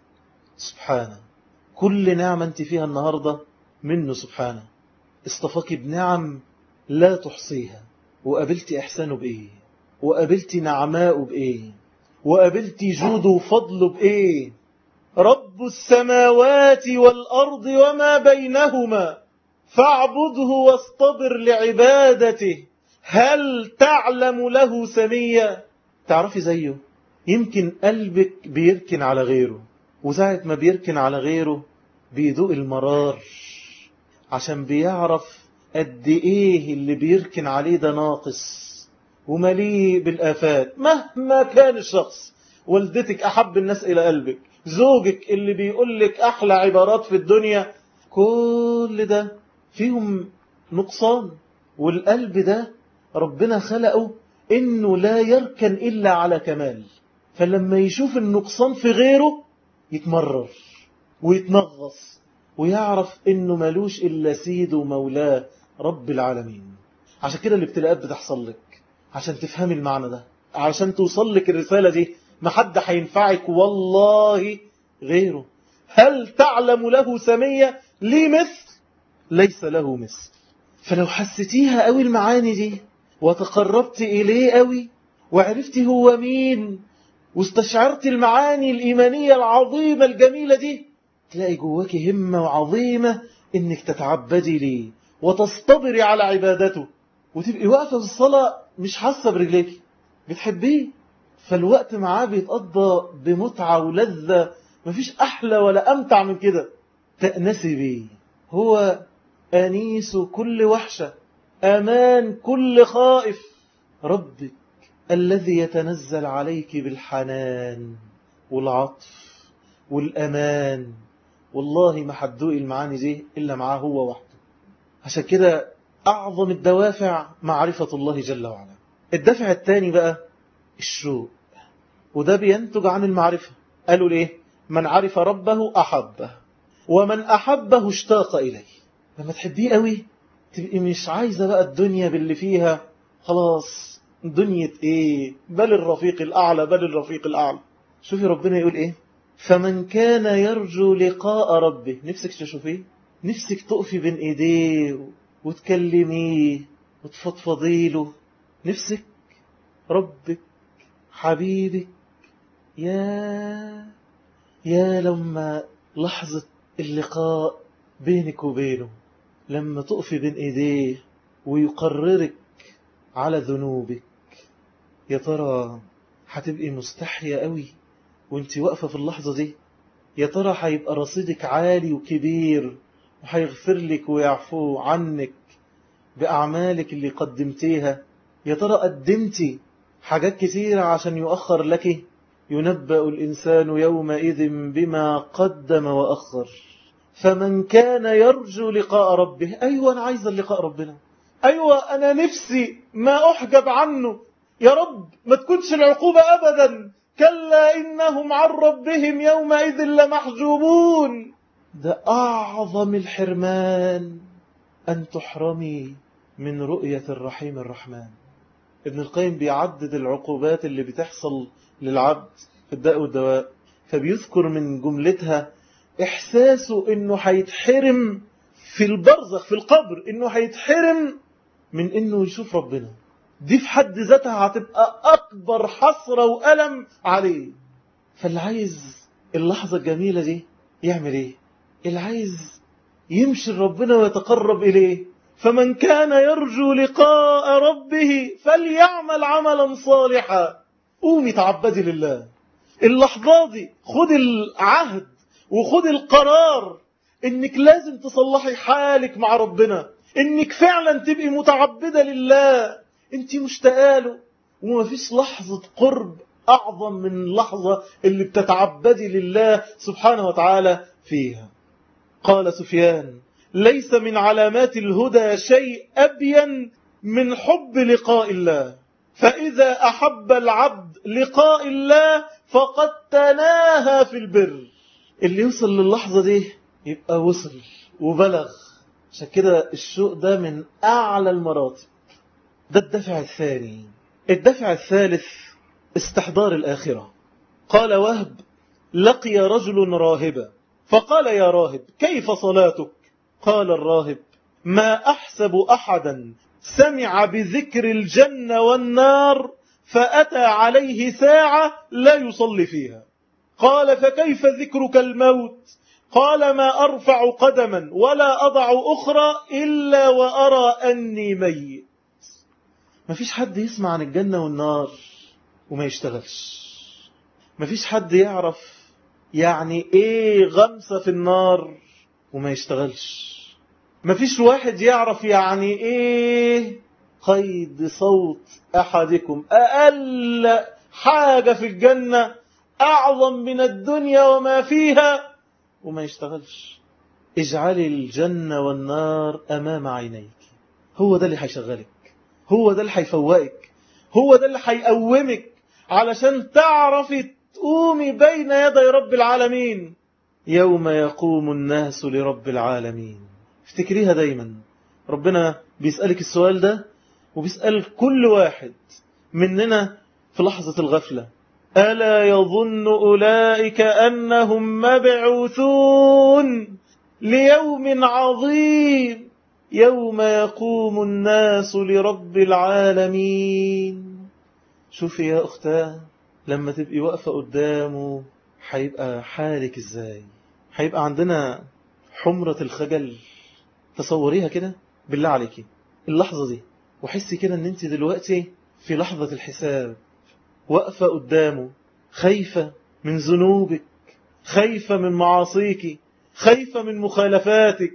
سبحانه كل نعمة انت فيها النهاردة منه سبحانه اصطفاك بنعم لا تحصيها وقابلت احسانه بايه وقابلت نعماءه بايه وقابلت جوده وفضله بايه رب رب السماوات والأرض وما بينهما فاعبده واصطبر لعبادته هل تعلم له سميا تعرفي زيه يمكن قلبك بيركن على غيره وساعة ما بيركن على غيره بيدوق المرار عشان بيعرف قد ايه اللي بيركن عليه ده ناقص ومليء بالآفات مهما كان الشخص والدتك أحب الناس إلى قلبك زوجك اللي بيقولك أحلى عبارات في الدنيا كل ده فيهم نقصان والقلب ده ربنا خلقه إنه لا يركن إلا على كمال فلما يشوف النقصان في غيره يتمرر ويتنغص ويعرف إنه ملوش إلا سيده ومولاه رب العالمين عشان كده الابتلاءات بتحصل لك عشان تفهمي المعنى ده عشان توصل لك الرسالة دي ما حد هينفعك والله غيره هل تعلم له سمية ليه مثل ليس له مثل فلو حسيتيها قوي المعاني دي وتقربت إليه قوي وعرفت هو مين واستشعرت المعاني الإيمانية العظيمة الجميلة دي تلاقي جواك همة عظيمة إنك تتعبدي ليه وتصطبري على عبادته وتبقي واقفة في الصلاة مش حاسة برجليك بتحبيه فالوقت معاه بيتقضى بمتعة ولذة مفيش أحلى ولا أمتع من كده تأنسي بيه هو أنيس كل وحشة أمان كل خائف ربك الذي يتنزل عليك بالحنان والعطف والأمان والله ما حدوقي المعاني دي إلا معاه هو وحده عشان كده أعظم الدوافع معرفة الله جل وعلا الدافع الثاني بقى الشوق وده بينتج عن المعرفة قالوا ليه من عرف ربه أحبه ومن أحبه اشتاق إليه لما تحبيه قوي تبقي مش عايزة بقى الدنيا باللي فيها خلاص دنيا ايه بل الرفيق الأعلى بل الرفيق الأعلى شوفي ربنا يقول ايه فمن كان يرجو لقاء ربه نفسك تشوفيه نفسك تقفي بين ايديه وتكلميه وتفضفضي له نفسك ربك حبيبك يا يا لما لحظة اللقاء بينك وبينه لما تقفي بين ايديه ويقررك على ذنوبك يا ترى هتبقي مستحية قوي وانت واقفة في اللحظة دي يا ترى هيبقى رصيدك عالي وكبير وهيغفر لك ويعفو عنك بأعمالك اللي قدمتيها يا ترى قدمتي حاجات كثيرة عشان يؤخر لك ينبأ الإنسان يومئذ بما قدم وأخر فمن كان يرجو لقاء ربه أيوة أنا عايز اللقاء ربنا أيوة أنا نفسي ما أحجب عنه يا رب ما تكونش العقوبة أبدا كلا إنهم عن ربهم يومئذ لمحجوبون ده أعظم الحرمان أن تحرمي من رؤية الرحيم الرحمن ابن القيم بيعدد العقوبات اللي بتحصل للعبد في الداء والدواء فبيذكر من جملتها إحساسه إنه هيتحرم في البرزخ في القبر إنه هيتحرم من إنه يشوف ربنا دي في حد ذاتها هتبقى أكبر حسرة وألم عليه فاللي عايز اللحظة الجميلة دي يعمل إيه اللي عايز يمشي ربنا ويتقرب إليه فمن كان يرجو لقاء ربه فليعمل عملا صالحا قومي تعبدي لله اللحظة دي خد العهد وخد القرار انك لازم تصلحي حالك مع ربنا انك فعلا تبقي متعبدة لله انت مشتاقاله ومفيش لحظة قرب اعظم من اللحظة اللي بتتعبدي لله سبحانه وتعالى فيها قال سفيان ليس من علامات الهدى شيء أبين من حب لقاء الله فإذا أحب العبد لقاء الله فقد تناهى في البر اللي يوصل للحظة دي يبقى وصل وبلغ عشان كده الشوق ده من أعلى المراتب ده الدفع الثاني الدفع الثالث استحضار الآخرة قال وهب لقي رجل راهبا فقال يا راهب كيف صلاتك قال الراهب ما أحسب أحدا سمع بذكر الجنة والنار فأتى عليه ساعة لا يصلي فيها قال فكيف ذكرك الموت قال ما أرفع قدما ولا أضع أخرى إلا وأرى أني ميت ما فيش حد يسمع عن الجنة والنار وما يشتغلش ما فيش حد يعرف يعني ايه غمسة في النار وما يشتغلش ما فيش واحد يعرف يعني ايه قيد صوت احدكم اقل حاجة في الجنة اعظم من الدنيا وما فيها وما يشتغلش اجعل الجنة والنار امام عينيك هو ده اللي هيشغلك هو ده اللي هيفوقك هو ده اللي هيقومك علشان تعرفي تقومي بين يدي رب العالمين يوم يقوم الناس لرب العالمين افتكريها دايما ربنا بيسألك السؤال ده وبيسأل كل واحد مننا في لحظة الغفلة ألا يظن أولئك أنهم مبعوثون ليوم عظيم يوم يقوم الناس لرب العالمين شوفي يا أختاه لما تبقي واقفة قدامه هيبقى حالك ازاي هيبقى عندنا حمرة الخجل تصوريها كده بالله عليكي اللحظة دي وحسي كده ان انت دلوقتي في لحظة الحساب واقفة قدامه خايفة من ذنوبك خايفة من معاصيك خايفة من مخالفاتك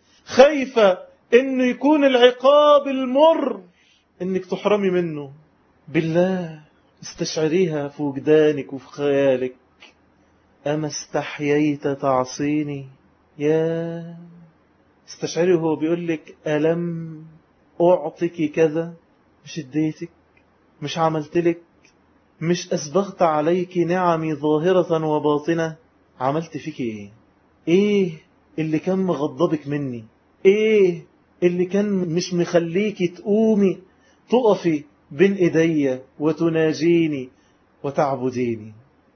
خايفة انه يكون العقاب المر انك تحرمي منه بالله استشعريها في وجدانك وفي خيالك أما استحييت تعصيني يا استشعري وهو بيقول لك ألم أعطك كذا مش اديتك مش عملت لك مش أسبغت عليك نعمي ظاهرة وباطنة عملت فيك إيه إيه اللي كان مغضبك مني إيه اللي كان مش مخليكي تقومي تقفي بين إيدي وتناجيني وتعبديني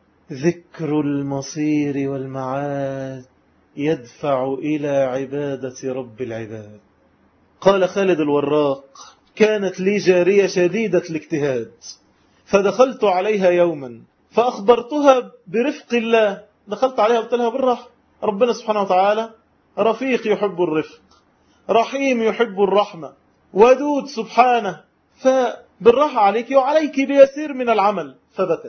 ذكر المصير والمعاد يدفع إلى عبادة رب العباد قال خالد الوراق كانت لي جارية شديدة الاجتهاد فدخلت عليها يوما فأخبرتها برفق الله دخلت عليها قلت لها بالراحة ربنا سبحانه وتعالى رفيق يحب الرفق رحيم يحب الرحمة ودود سبحانه فبالراحة عليك وعليك بيسير من العمل فبكت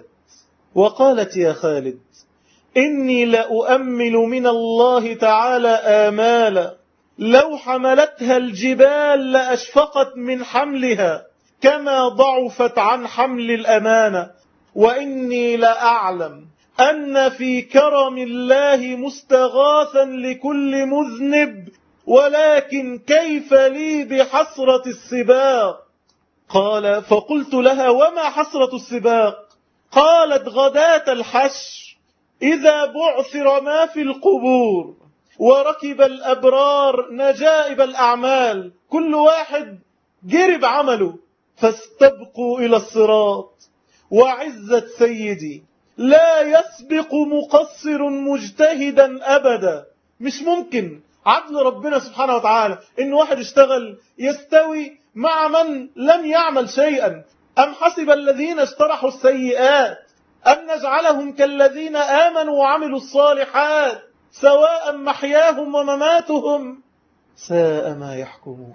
وقالت يا خالد إني لأؤمل من الله تعالى آمالا لو حملتها الجبال لأشفقت من حملها كما ضعفت عن حمل الأمانة وإني لأعلم أن في كرم الله مستغاثا لكل مذنب ولكن كيف لي بحسرة السباق قال فقلت لها وما حسرة السباق قالت غداة الحش إذا بعثر ما في القبور وركب الأبرار نجائب الأعمال كل واحد جرب عمله فاستبقوا إلى الصراط وعزة سيدي لا يسبق مقصر مجتهدا أبدا مش ممكن عدل ربنا سبحانه وتعالى إن واحد اشتغل يستوي مع من لم يعمل شيئا أم حسب الذين اشترحوا السيئات أن نجعلهم كالذين آمنوا وعملوا الصالحات سواء محياهم ومماتهم ساء ما يحكمون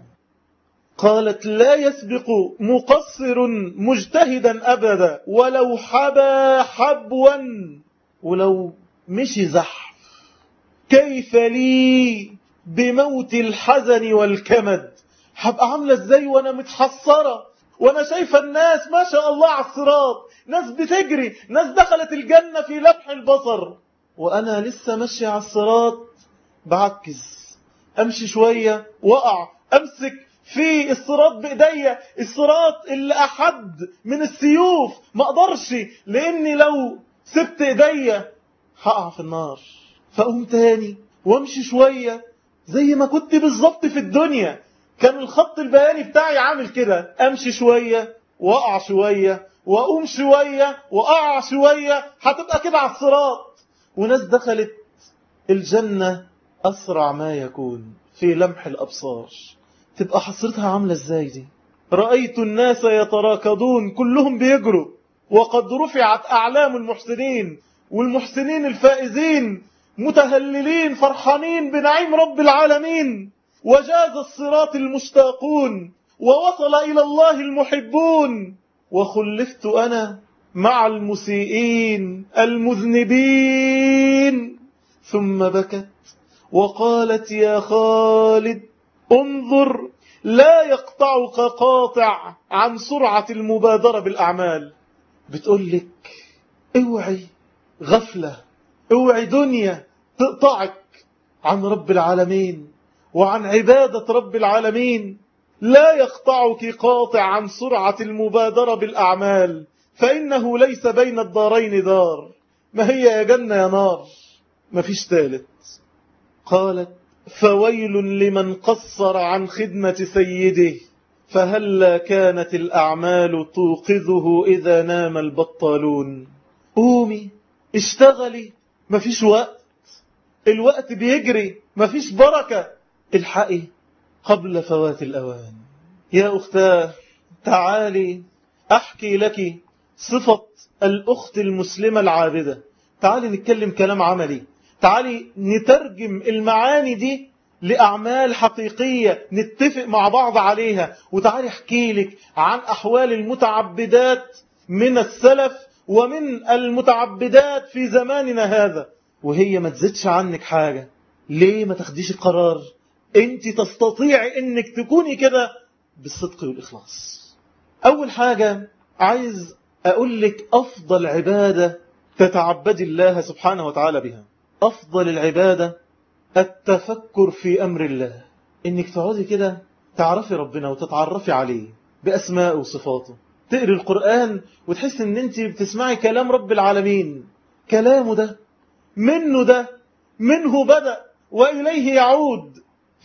قالت لا يسبق مقصر مجتهدا أبدا ولو حبى حبوا ولو مشي زحف كيف لي بموت الحزن والكمد هبقى عاملة ازاي وانا متحسرة وانا شايفة الناس ما شاء الله على الصراط ناس بتجري ناس دخلت الجنة في لمح البصر وانا لسه ماشي على الصراط بعكز امشي شوية وقع امسك في الصراط بايديا الصراط اللي احد من السيوف ما اقدرش لاني لو سبت ايديا هقع في النار فاقوم تاني وامشي شوية زي ما كنت بالظبط في الدنيا كان الخط البياني بتاعي عامل كده امشي شوية واقع شوية واقوم شوية واقع شوية هتبقى كده على الصراط وناس دخلت الجنة اسرع ما يكون في لمح الابصار تبقى حسرتها عاملة ازاي دي رأيت الناس يتراكضون كلهم بيجروا وقد رفعت أعلام المحسنين والمحسنين الفائزين متهللين فرحانين بنعيم رب العالمين وجاز الصراط المشتاقون ووصل إلى الله المحبون وخلفت أنا مع المسيئين المذنبين ثم بكت وقالت يا خالد انظر لا يقطعك قاطع عن سرعة المبادرة بالأعمال بتقول لك اوعي غفلة اوعي دنيا تقطعك عن رب العالمين وعن عبادة رب العالمين لا يقطعك قاطع عن سرعة المبادرة بالأعمال فإنه ليس بين الدارين دار ما هي يا جنة يا نار ما فيش ثالث قالت فويل لمن قصر عن خدمة سيده فهلا كانت الأعمال توقظه إذا نام البطالون قومي اشتغلي مفيش وقت الوقت بيجري مفيش بركة الحقي قبل فوات الأوان يا أختاه تعالي أحكي لك صفة الأخت المسلمة العابدة تعالي نتكلم كلام عملي تعالي نترجم المعاني دي لأعمال حقيقية نتفق مع بعض عليها وتعالي احكي لك عن أحوال المتعبدات من السلف ومن المتعبدات في زماننا هذا وهي ما تزيدش عنك حاجة ليه ما تاخديش القرار انت تستطيعي انك تكوني كده بالصدق والإخلاص أول حاجة عايز أقول لك أفضل عبادة تتعبد الله سبحانه وتعالى بها أفضل العبادة التفكر في أمر الله إنك تقعدي كده تعرفي ربنا وتتعرفي عليه بأسماء وصفاته تقري القرآن وتحس إن أنت بتسمعي كلام رب العالمين كلامه ده منه ده منه بدأ وإليه يعود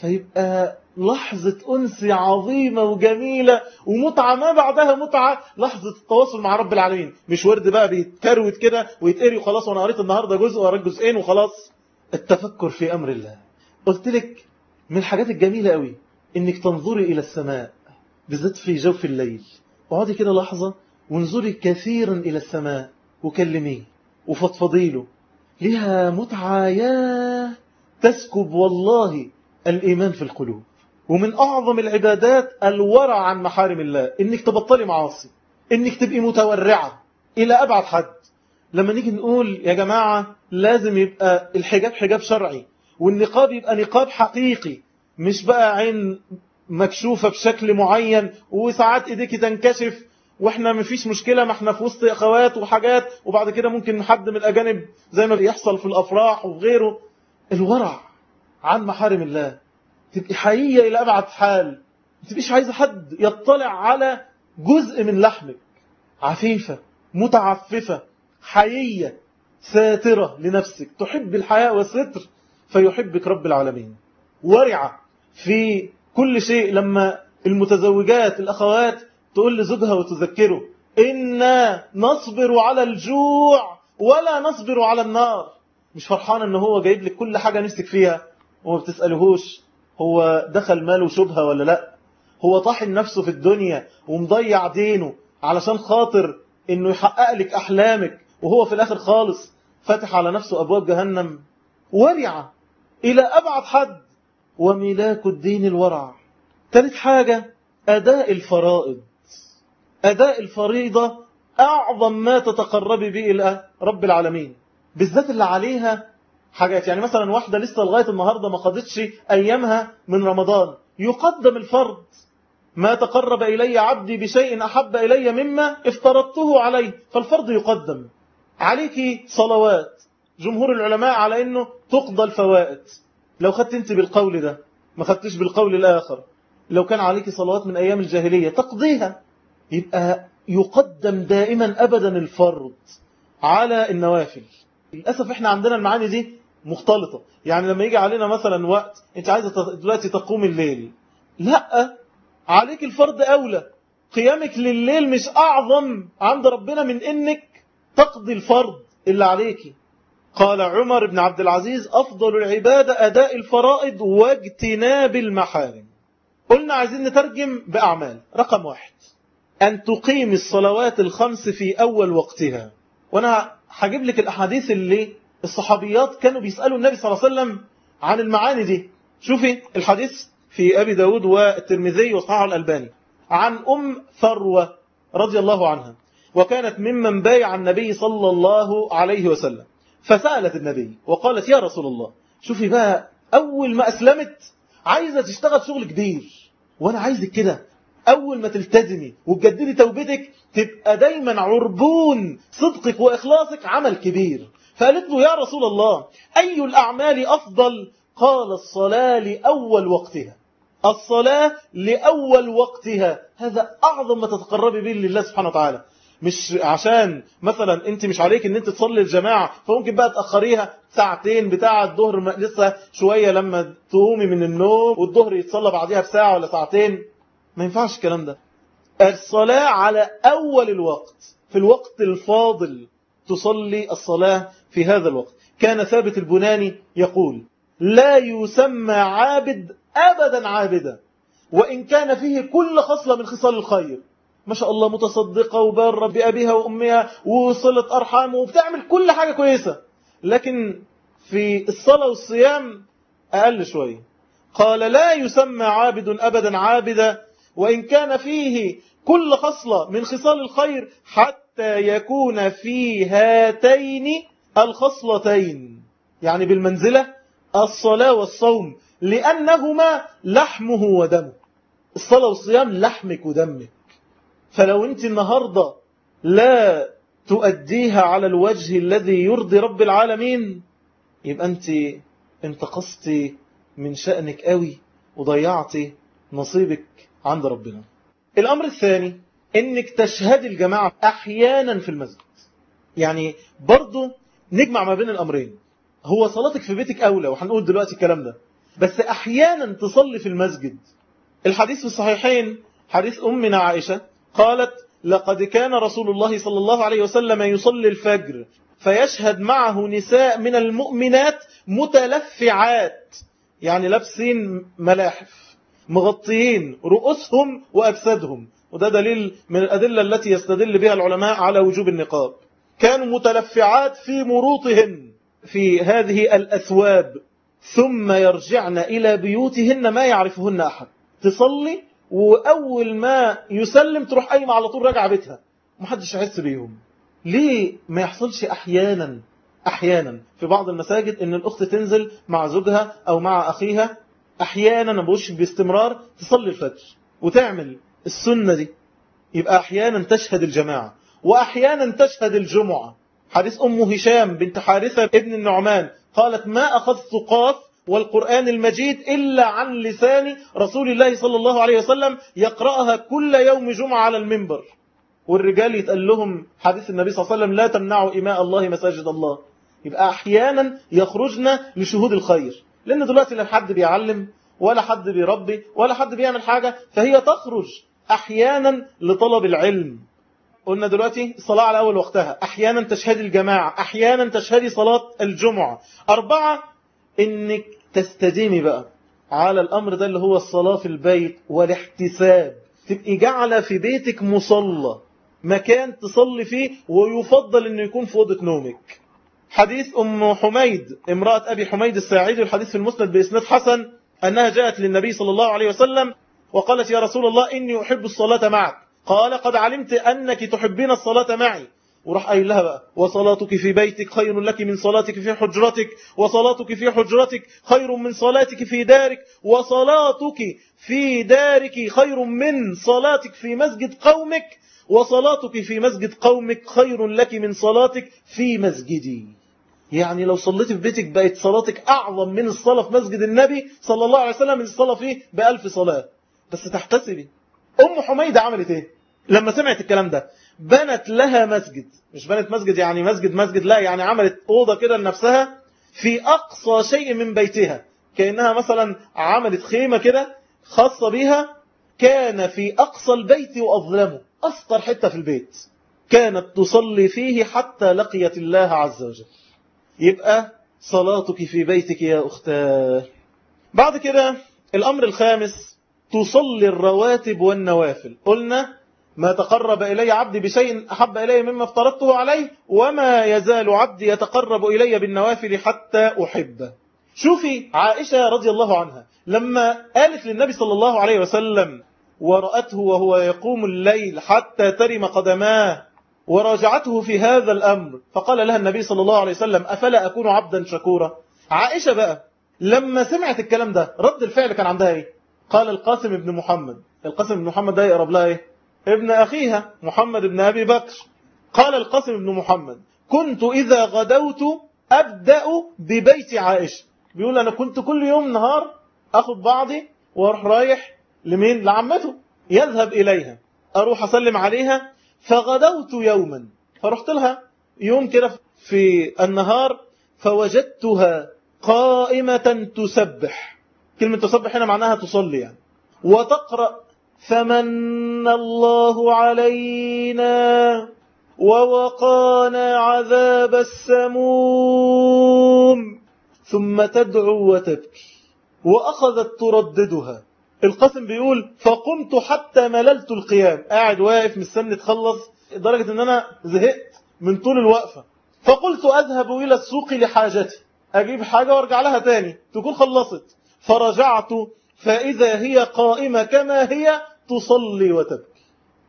فيبقى لحظة أنس عظيمة وجميلة ومتعة ما بعدها متعة لحظة التواصل مع رب العالمين مش ورد بقى بيتكروت كده ويتقري وخلاص وأنا قريت النهاردة جزء وقريت جزئين وخلاص التفكر في أمر الله قلت لك من الحاجات الجميلة قوي إنك تنظري إلى السماء بالذات في جوف الليل اقعدي كده لحظة وانظري كثيرا إلى السماء وكلميه وفضفضي له لها متعة يا تسكب والله الإيمان في القلوب ومن أعظم العبادات الورع عن محارم الله إنك تبطلي معاصي إنك تبقي متورعة إلى أبعد حد لما نيجي نقول يا جماعة لازم يبقى الحجاب حجاب شرعي والنقاب يبقى نقاب حقيقي مش بقى عين مكشوفة بشكل معين وساعات ايديك تنكشف واحنا مفيش مشكلة ما احنا في وسط اخوات وحاجات وبعد كده ممكن حد من الاجانب زي ما بيحصل في الافراح وغيره الورع عن محارم الله تبقي حقيقية الى ابعد حال ما تبقيش عايزة حد يطلع على جزء من لحمك عفيفة متعففة حيية ساترة لنفسك تحب الحياة والستر فيحبك رب العالمين ورعة في كل شيء لما المتزوجات الأخوات تقول لزوجها وتذكره إنا نصبر على الجوع ولا نصبر على النار مش فرحان ان هو جايب لك كل حاجة نفسك فيها وما بتسألهوش هو دخل ماله شبهة ولا لا هو طاحن نفسه في الدنيا ومضيع دينه علشان خاطر انه يحقق لك احلامك وهو في الاخر خالص فاتح على نفسه ابواب جهنم ورعة الى ابعد حد وملاك الدين الورع ثالث حاجة أداء الفرائض أداء الفريضة أعظم ما تتقرب به إلى رب العالمين بالذات اللي عليها حاجات يعني مثلا واحدة لسه لغاية النهاردة ما خدتش أيامها من رمضان يقدم الفرض ما تقرب إلي عبدي بشيء أحب إلي مما افترضته عليه فالفرض يقدم عليك صلوات جمهور العلماء على أنه تقضى الفوائد لو خدت انت بالقول ده ما خدتش بالقول الآخر لو كان عليك صلوات من أيام الجاهلية تقضيها يبقى يقدم دائما أبدا الفرض على النوافل للأسف احنا عندنا المعاني دي مختلطة يعني لما يجي علينا مثلا وقت انت عايزة دلوقتي تقوم الليل لا عليك الفرض أولى قيامك لليل مش أعظم عند ربنا من إنك تقضي الفرض اللي عليك قال عمر بن عبد العزيز أفضل العبادة أداء الفرائض واجتناب المحارم قلنا عايزين نترجم بأعمال رقم واحد أن تقيم الصلوات الخمس في أول وقتها وأنا هجيب لك الأحاديث اللي الصحابيات كانوا بيسألوا النبي صلى الله عليه وسلم عن المعاني دي شوفي الحديث في أبي داود والترمذي وصححه الألباني عن أم فروة رضي الله عنها وكانت ممن بايع النبي صلى الله عليه وسلم فسألت النبي وقالت يا رسول الله شوفي بقى أول ما أسلمت عايزة تشتغل شغل كبير وأنا عايزك كده أول ما تلتزمي وتجددي توبتك تبقى دايما عربون صدقك وإخلاصك عمل كبير فقالت له يا رسول الله أي الأعمال أفضل قال الصلاة لأول وقتها الصلاة لأول وقتها هذا أعظم ما تتقربي به لله سبحانه وتعالى مش عشان مثلا انت مش عليك ان انت تصلي الجماعة فممكن بقى تأخريها ساعتين بتاع الظهر لسه شوية لما تقومي من النوم والظهر يتصلى بعديها بساعة ولا ساعتين ما ينفعش الكلام ده الصلاة على أول الوقت في الوقت الفاضل تصلي الصلاة في هذا الوقت كان ثابت البناني يقول لا يسمى عابد أبدا عابدا وإن كان فيه كل خصلة من خصال الخير ما شاء الله متصدقة وبارة بأبيها وأمها وصلة أرحام وبتعمل كل حاجة كويسة لكن في الصلاة والصيام أقل شوية قال لا يسمى عابد أبدا عابدا وإن كان فيه كل خصلة من خصال الخير حتى يكون في هاتين الخصلتين يعني بالمنزلة الصلاة والصوم لأنهما لحمه ودمه الصلاة والصيام لحمك ودمك فلو أنت النهاردة لا تؤديها على الوجه الذي يرضي رب العالمين يبقى أنت انتقصت من شأنك قوي وضيعت نصيبك عند ربنا الأمر الثاني أنك تشهد الجماعة أحيانا في المسجد يعني برضو نجمع ما بين الأمرين هو صلاتك في بيتك أولى وهنقول دلوقتي الكلام ده بس أحيانا تصلي في المسجد الحديث في الصحيحين حديث أمنا عائشة قالت لقد كان رسول الله صلى الله عليه وسلم يصلي الفجر فيشهد معه نساء من المؤمنات متلفعات يعني لابسين ملاحف مغطيين رؤوسهم وأجسادهم وده دليل من الأدلة التي يستدل بها العلماء على وجوب النقاب كانوا متلفعات في مروطهن في هذه الأثواب ثم يرجعن إلى بيوتهن ما يعرفهن أحد تصلي وأول ما يسلم تروح قايمة على طول راجعة بيتها محدش يحس بيهم ليه ما يحصلش أحيانا أحيانا في بعض المساجد إن الأخت تنزل مع زوجها أو مع أخيها أحيانا ما بقولش باستمرار تصلي الفجر وتعمل السنة دي يبقى أحيانا تشهد الجماعة وأحيانا تشهد الجمعة حديث أم هشام بنت حارثة ابن النعمان قالت ما أخذت قاف والقرآن المجيد إلا عن لسان رسول الله صلى الله عليه وسلم يقرأها كل يوم جمعة على المنبر والرجال يتقال لهم حديث النبي صلى الله عليه وسلم لا تمنعوا إماء الله مساجد الله يبقى أحيانا يخرجنا لشهود الخير لأن دلوقتي لا حد بيعلم ولا حد بيربي ولا حد بيعمل حاجة فهي تخرج أحيانا لطلب العلم قلنا دلوقتي الصلاة على أول وقتها أحيانا تشهدي الجماعة أحيانا تشهدي صلاة الجمعة أربعة إنك تستديمي بقى على الأمر ده اللي هو الصلاة في البيت والاحتساب تبقي جعلة في بيتك مصلى مكان تصلي فيه ويفضل أنه يكون في أوضة نومك حديث أم حميد امرأة أبي حميد الساعدي الحديث في المسند بإسناد حسن أنها جاءت للنبي صلى الله عليه وسلم وقالت يا رسول الله إني أحب الصلاة معك قال قد علمت أنك تحبين الصلاة معي وراح قايل لها بقى وصلاتك في بيتك خير لك من صلاتك في حجرتك وصلاتك في حجرتك خير من صلاتك في دارك وصلاتك في دارك خير من صلاتك في مسجد قومك وصلاتك في مسجد قومك خير لك من صلاتك في مسجدي يعني لو صليت في بيتك بقت صلاتك أعظم من الصلاة في مسجد النبي صلى الله عليه وسلم من الصلاة فيه بألف صلاة بس تحتسبي أم حميدة عملت إيه لما سمعت الكلام ده بنت لها مسجد مش بنت مسجد يعني مسجد مسجد لا يعني عملت أوضة كده لنفسها في أقصى شيء من بيتها كأنها مثلا عملت خيمة كده خاصة بها كان في أقصى البيت وأظلمه أسطر حتة في البيت كانت تصلي فيه حتى لقيت الله عز وجل يبقى صلاتك في بيتك يا أختاه بعد كده الأمر الخامس تصلي الرواتب والنوافل قلنا ما تقرب إلي عبدي بشيء أحب إلي مما افترضته عليه وما يزال عبدي يتقرب إلي بالنوافل حتى أحبه شوفي عائشة رضي الله عنها لما قالت للنبي صلى الله عليه وسلم ورأته وهو يقوم الليل حتى ترم قدماه وراجعته في هذا الأمر فقال لها النبي صلى الله عليه وسلم أفلا أكون عبدا شكورا عائشة بقى لما سمعت الكلام ده رد الفعل كان عندها ايه قال القاسم بن محمد القاسم بن محمد ده يقرب لها ايه ابن أخيها محمد بن أبي بكر قال القاسم بن محمد كنت إذا غدوت أبدأ ببيت عائشة بيقول أنا كنت كل يوم نهار أخذ بعضي واروح رايح لمين لعمته يذهب إليها أروح أسلم عليها فغدوت يوما فرحت لها يوم كده في النهار فوجدتها قائمة تسبح كلمة تسبح هنا معناها تصلي يعني وتقرأ فمن الله علينا ووقانا عذاب السموم ثم تدعو وتبكي وأخذت ترددها القاسم بيقول فقمت حتى مللت القيام قاعد واقف مستني تخلص لدرجة ان انا زهقت من طول الوقفة فقلت اذهب الى السوق لحاجتي اجيب حاجة وارجع لها تاني تكون خلصت فرجعت فاذا هي قائمة كما هي تصلي وتبكي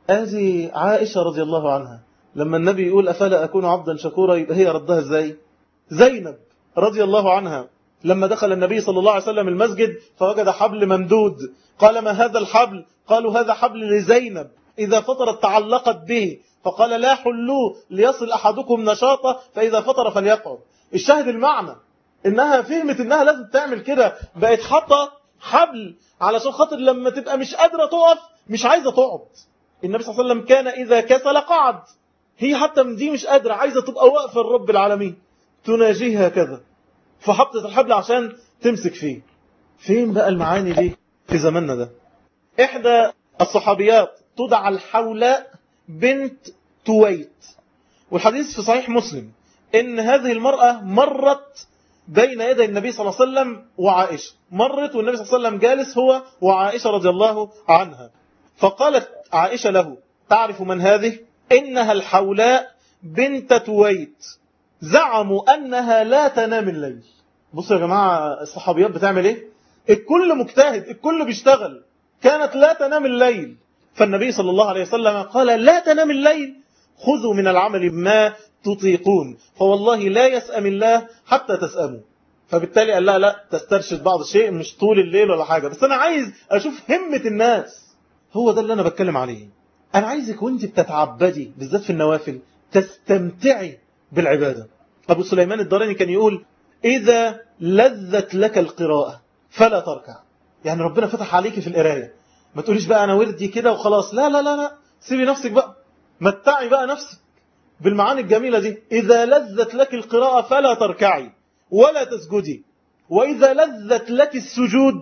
هذه عائشة رضي الله عنها لما النبي يقول أفلا أكون عبدا شكورا يبقى هي ردها ازاي زينب رضي الله عنها لما دخل النبي صلى الله عليه وسلم المسجد فوجد حبل ممدود قال ما هذا الحبل قالوا هذا حبل لزينب إذا فطرت تعلقت به فقال لا حلوه ليصل أحدكم نشاطه فإذا فطر فليقعد الشاهد المعنى إنها فهمت إنها لازم تعمل كده بقت حاطة حبل علشان خاطر لما تبقى مش قادرة تقف مش عايزة تقعد النبي صلى الله عليه وسلم كان إذا كسل قعد هي حتى من دي مش قادرة عايزة تبقى واقفة الرب العالمين تناجيه هكذا فحطت الحبل عشان تمسك فيه فين بقى المعاني دي في زماننا ده إحدى الصحابيات تدعى الحولاء بنت تويت والحديث في صحيح مسلم إن هذه المرأة مرت بين يدي النبي صلى الله عليه وسلم وعائشة مرت والنبي صلى الله عليه وسلم جالس هو وعائشة رضي الله عنها فقالت عائشة له تعرف من هذه إنها الحولاء بنت تويت زعموا أنها لا تنام الليل بصوا يا جماعة الصحابيات بتعمل إيه الكل مجتهد الكل بيشتغل كانت لا تنام الليل فالنبي صلى الله عليه وسلم قال لا تنام الليل خذوا من العمل ما تطيقون فوالله لا يسأم الله حتى تسأموا فبالتالي قال لا لا تسترشد بعض الشيء مش طول الليل ولا حاجة بس أنا عايز أشوف همة الناس هو ده اللي أنا بتكلم عليه أنا عايزك وانت بتتعبدي بالذات في النوافل تستمتعي بالعبادة أبو سليمان الداراني كان يقول إذا لذت لك القراءة فلا تركع يعني ربنا فتح عليك في القراية ما تقوليش بقى أنا وردي كده وخلاص لا لا لا لا سيبي نفسك بقى متعي بقى نفسك بالمعاني الجميلة دي إذا لذت لك القراءة فلا تركعي ولا تسجدي وإذا لذت لك السجود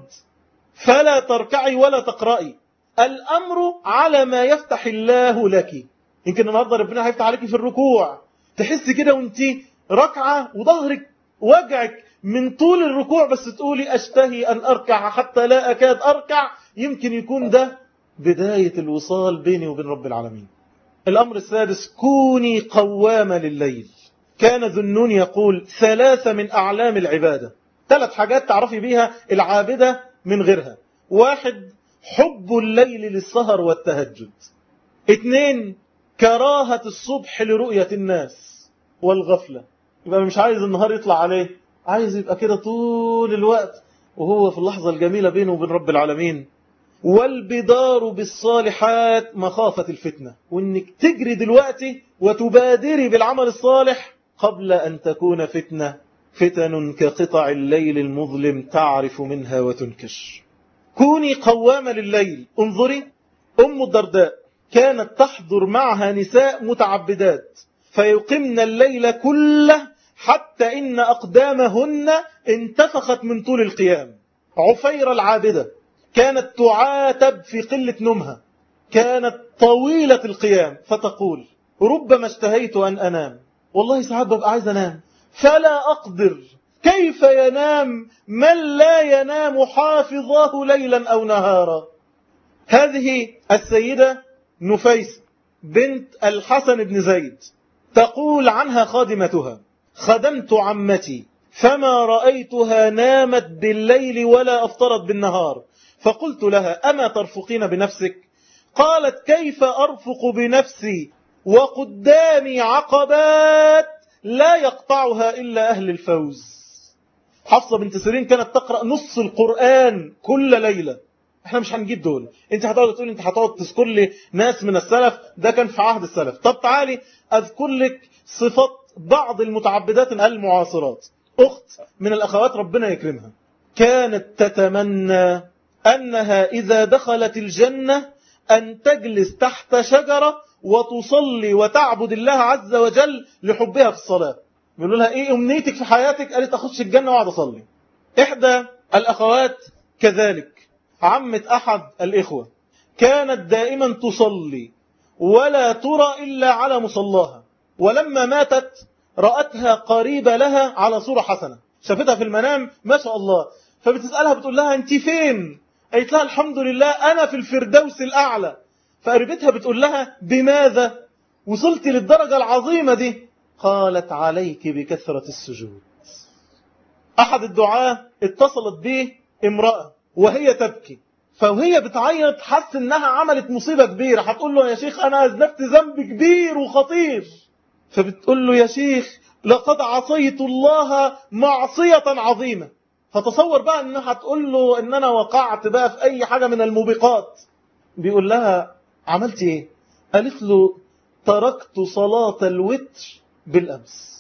فلا تركعي ولا تقرأي الأمر على ما يفتح الله لك يمكن النهاردة ربنا هيفتح عليك في الركوع تحس كده وانت ركعة وظهرك وجعك من طول الركوع بس تقولي أشتهي أن أركع حتى لا أكاد أركع يمكن يكون ده بداية الوصال بيني وبين رب العالمين الأمر السادس كوني قوامة لليل كان ذنون يقول ثلاثة من أعلام العبادة ثلاث حاجات تعرفي بيها العابدة من غيرها واحد حب الليل للسهر والتهجد اثنين كراهة الصبح لرؤية الناس والغفلة يبقى مش عايز النهار يطلع عليه عايز يبقى كده طول الوقت وهو في اللحظة الجميلة بينه وبين رب العالمين والبدار بالصالحات مخافة الفتنة وانك تجري دلوقتي وتبادري بالعمل الصالح قبل أن تكون فتنة فتن كقطع الليل المظلم تعرف منها وتنكش كوني قوامة لليل انظري أم الدرداء كانت تحضر معها نساء متعبدات فيقمن الليل كله حتى إن أقدامهن انتفخت من طول القيام عفير العابدة كانت تعاتب في قلة نومها كانت طويلة القيام فتقول ربما اشتهيت أن أنام والله ساعات ببقى عايز أنام فلا أقدر كيف ينام من لا ينام حافظاه ليلا أو نهارا هذه السيدة نفيس بنت الحسن بن زيد تقول عنها خادمتها خدمت عمتي فما رأيتها نامت بالليل ولا أفطرت بالنهار فقلت لها أما ترفقين بنفسك قالت كيف أرفق بنفسي وقدامي عقبات لا يقطعها إلا أهل الفوز حفصة بنت سيرين كانت تقرأ نص القرآن كل ليلة احنا مش هنجيب دول انت هتقعد تقول انت هتقعد تذكر لي ناس من السلف ده كان في عهد السلف طب تعالي اذكر لك صفات بعض المتعبدات المعاصرات اخت من الاخوات ربنا يكرمها كانت تتمنى انها اذا دخلت الجنة ان تجلس تحت شجرة وتصلي وتعبد الله عز وجل لحبها في الصلاة بيقولوا لها ايه امنيتك في حياتك قالت اخش الجنة واقعد اصلي احدى الاخوات كذلك عمة احد الاخوة كانت دائما تصلي ولا ترى الا على مصلاها ولما ماتت رأتها قريبة لها على صورة حسنة شافتها في المنام ما شاء الله فبتسألها بتقول لها انت فين قالت لها الحمد لله انا في الفردوس الاعلى فقريبتها بتقول لها بماذا وصلت للدرجة العظيمة دي قالت عليك بكثرة السجود أحد الدعاة اتصلت به امرأة وهي تبكي فوهي بتعيط حس انها عملت مصيبة كبيرة هتقول له يا شيخ انا اذنبت ذنب كبير وخطير فبتقول له يا شيخ لقد عصيت الله معصية عظيمة فتصور بقى انها هتقول له ان انا وقعت بقى في اي حاجة من الموبقات بيقول لها عملت ايه قالت له تركت صلاة الوتر بالأمس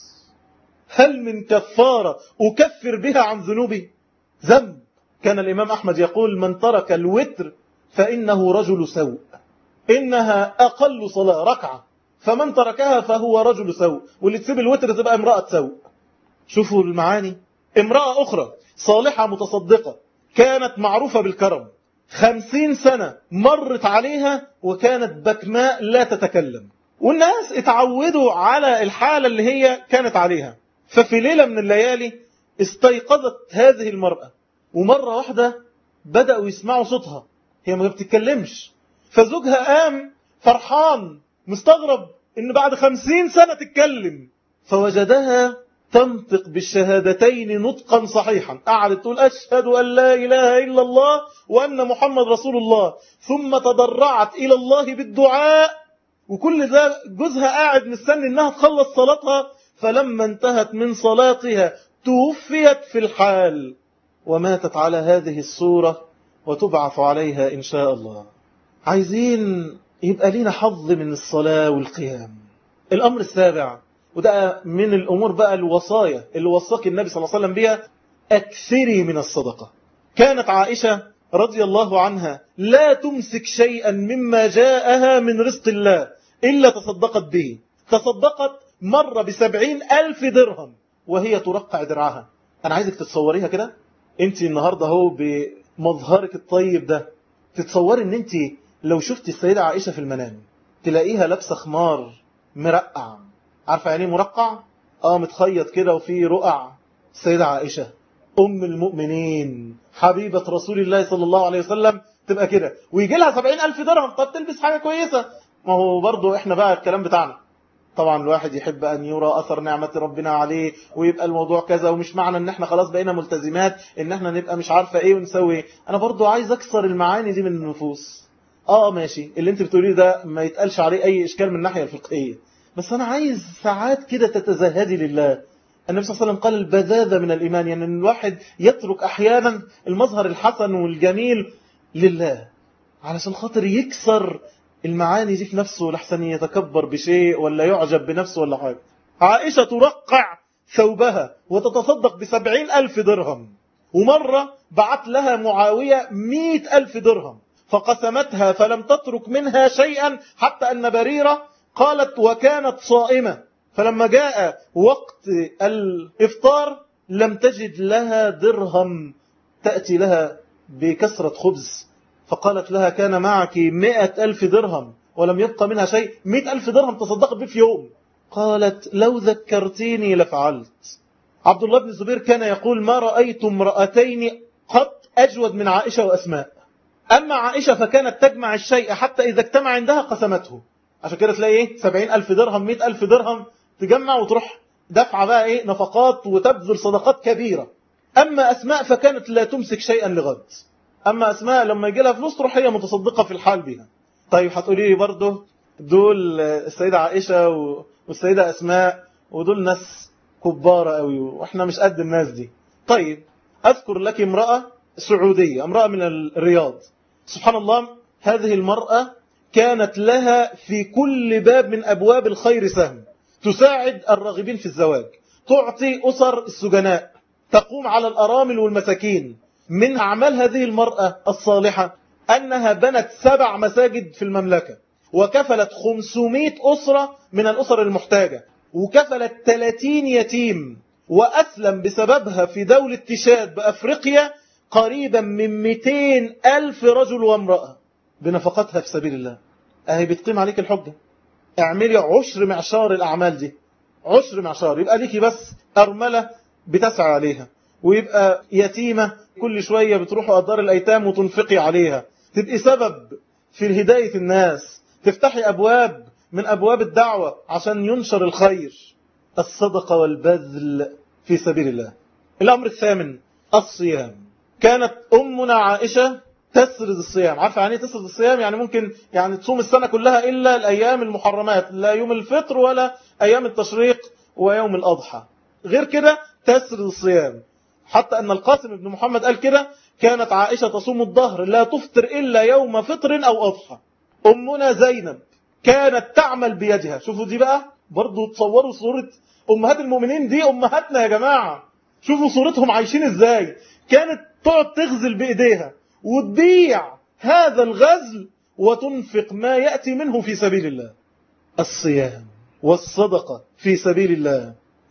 هل من كفارة أكفر بها عن ذنوبي ذنب كان الإمام أحمد يقول من ترك الوتر فإنه رجل سوء إنها أقل صلاة ركعة فمن تركها فهو رجل سوء واللي تسيب الوتر تبقى امرأة سوء شوفوا المعاني امرأة أخرى صالحة متصدقة كانت معروفة بالكرم خمسين سنة مرت عليها وكانت بكماء لا تتكلم والناس اتعودوا على الحالة اللي هي كانت عليها ففي ليلة من الليالي استيقظت هذه المرأة ومرة واحدة بدأوا يسمعوا صوتها هي ما بتتكلمش فزوجها قام فرحان مستغرب ان بعد خمسين سنة تتكلم فوجدها تنطق بالشهادتين نطقا صحيحا قعدت تقول أشهد أن لا إله إلا الله وأن محمد رسول الله ثم تضرعت إلى الله بالدعاء وكل ده جوزها قاعد مستني انها تخلص صلاتها فلما انتهت من صلاتها توفيت في الحال وماتت على هذه الصورة وتبعث عليها إن شاء الله عايزين يبقى لينا حظ من الصلاة والقيام الأمر السابع وده من الأمور بقى الوصايا اللي وصاك النبي صلى الله عليه وسلم بها أكثري من الصدقة كانت عائشة رضي الله عنها لا تمسك شيئا مما جاءها من رزق الله إلا تصدقت به تصدقت مرة بسبعين ألف درهم وهي ترقع درعها أنا عايزك تتصوريها كده أنت النهاردة هو بمظهرك الطيب ده تتصوري أن أنت لو شفت السيدة عائشة في المنام تلاقيها لابسة خمار مرقع عارفة يعني مرقع؟ آه متخيط كده وفي رقع السيدة عائشة أم المؤمنين حبيبة رسول الله صلى الله عليه وسلم تبقى كده ويجي لها سبعين ألف درهم طب تلبس حاجة كويسة ما هو برضو احنا بقى الكلام بتاعنا طبعا الواحد يحب أن يرى أثر نعمة ربنا عليه ويبقى الموضوع كذا ومش معنى ان احنا خلاص بقينا ملتزمات ان احنا نبقى مش عارفة ايه ونسوي ايه انا برضو عايز اكسر المعاني دي من النفوس اه ماشي اللي انت بتقوليه ده ما يتقالش عليه اي اشكال من الناحية الفقهية بس انا عايز ساعات كده تتزهدي لله النبي صلى الله عليه وسلم قال البذاذة من الإيمان يعني أن الواحد يترك أحيانا المظهر الحسن والجميل لله علشان خاطر يكسر المعاني دي في نفسه لحسن يتكبر بشيء ولا يعجب بنفسه ولا حاجة عائشة ترقع ثوبها وتتصدق بسبعين ألف درهم ومرة بعت لها معاوية مئة ألف درهم فقسمتها فلم تترك منها شيئا حتى أن بريرة قالت وكانت صائمة فلما جاء وقت الإفطار لم تجد لها درهم تأتي لها بكسرة خبز فقالت لها كان معك مئة ألف درهم ولم يبقى منها شيء مئة ألف درهم تصدقت به في يوم قالت لو ذكرتيني لفعلت عبد الله بن الزبير كان يقول ما رأيت امرأتين قط أجود من عائشة وأسماء أما عائشة فكانت تجمع الشيء حتى إذا اجتمع عندها قسمته عشان كده تلاقي ايه سبعين ألف درهم مئة ألف درهم تجمع وتروح دفع بقى ايه نفقات وتبذل صدقات كبيرة أما أسماء فكانت لا تمسك شيئا لغد أما أسماء لما يجي لها فلوس تروح هي متصدقة في الحال بها طيب هتقولي لي برضه دول السيدة عائشة والسيدة أسماء ودول ناس كبارة قوي واحنا مش قد الناس دي طيب أذكر لك امرأة سعودية امرأة من الرياض سبحان الله هذه المرأة كانت لها في كل باب من أبواب الخير سهم تساعد الراغبين في الزواج تعطي أسر السجناء تقوم على الأرامل والمساكين من أعمال هذه المرأة الصالحة أنها بنت سبع مساجد في المملكة وكفلت 500 أسرة من الأسر المحتاجة وكفلت 30 يتيم وأسلم بسببها في دولة تشاد بأفريقيا قريبا من 200 ألف رجل وامرأة بنفقتها في سبيل الله أهي بتقيم عليك الحجة اعملي عشر معشار الأعمال دي عشر معشار يبقى ليكي بس أرملة بتسعى عليها ويبقى يتيمة كل شوية بتروحوا أدار الأيتام وتنفقي عليها تبقي سبب في هداية الناس تفتحي أبواب من أبواب الدعوة عشان ينشر الخير الصدقة والبذل في سبيل الله الأمر الثامن الصيام كانت أمنا عائشة تسرد الصيام عارفة يعني تسرد الصيام يعني ممكن يعني تصوم السنة كلها إلا الأيام المحرمات لا يوم الفطر ولا أيام التشريق ويوم الأضحى غير كده تسرد الصيام حتى أن القاسم بن محمد قال كده كانت عائشة تصوم الظهر لا تفطر إلا يوم فطر أو أضحى أمنا زينب كانت تعمل بيدها شوفوا دي بقى برضو تصوروا صورة أمهات المؤمنين دي أمهاتنا يا جماعة شوفوا صورتهم عايشين إزاي كانت تقعد تغزل بإيديها وتبيع هذا الغزل وتنفق ما يأتي منه في سبيل الله الصيام والصدقة في سبيل الله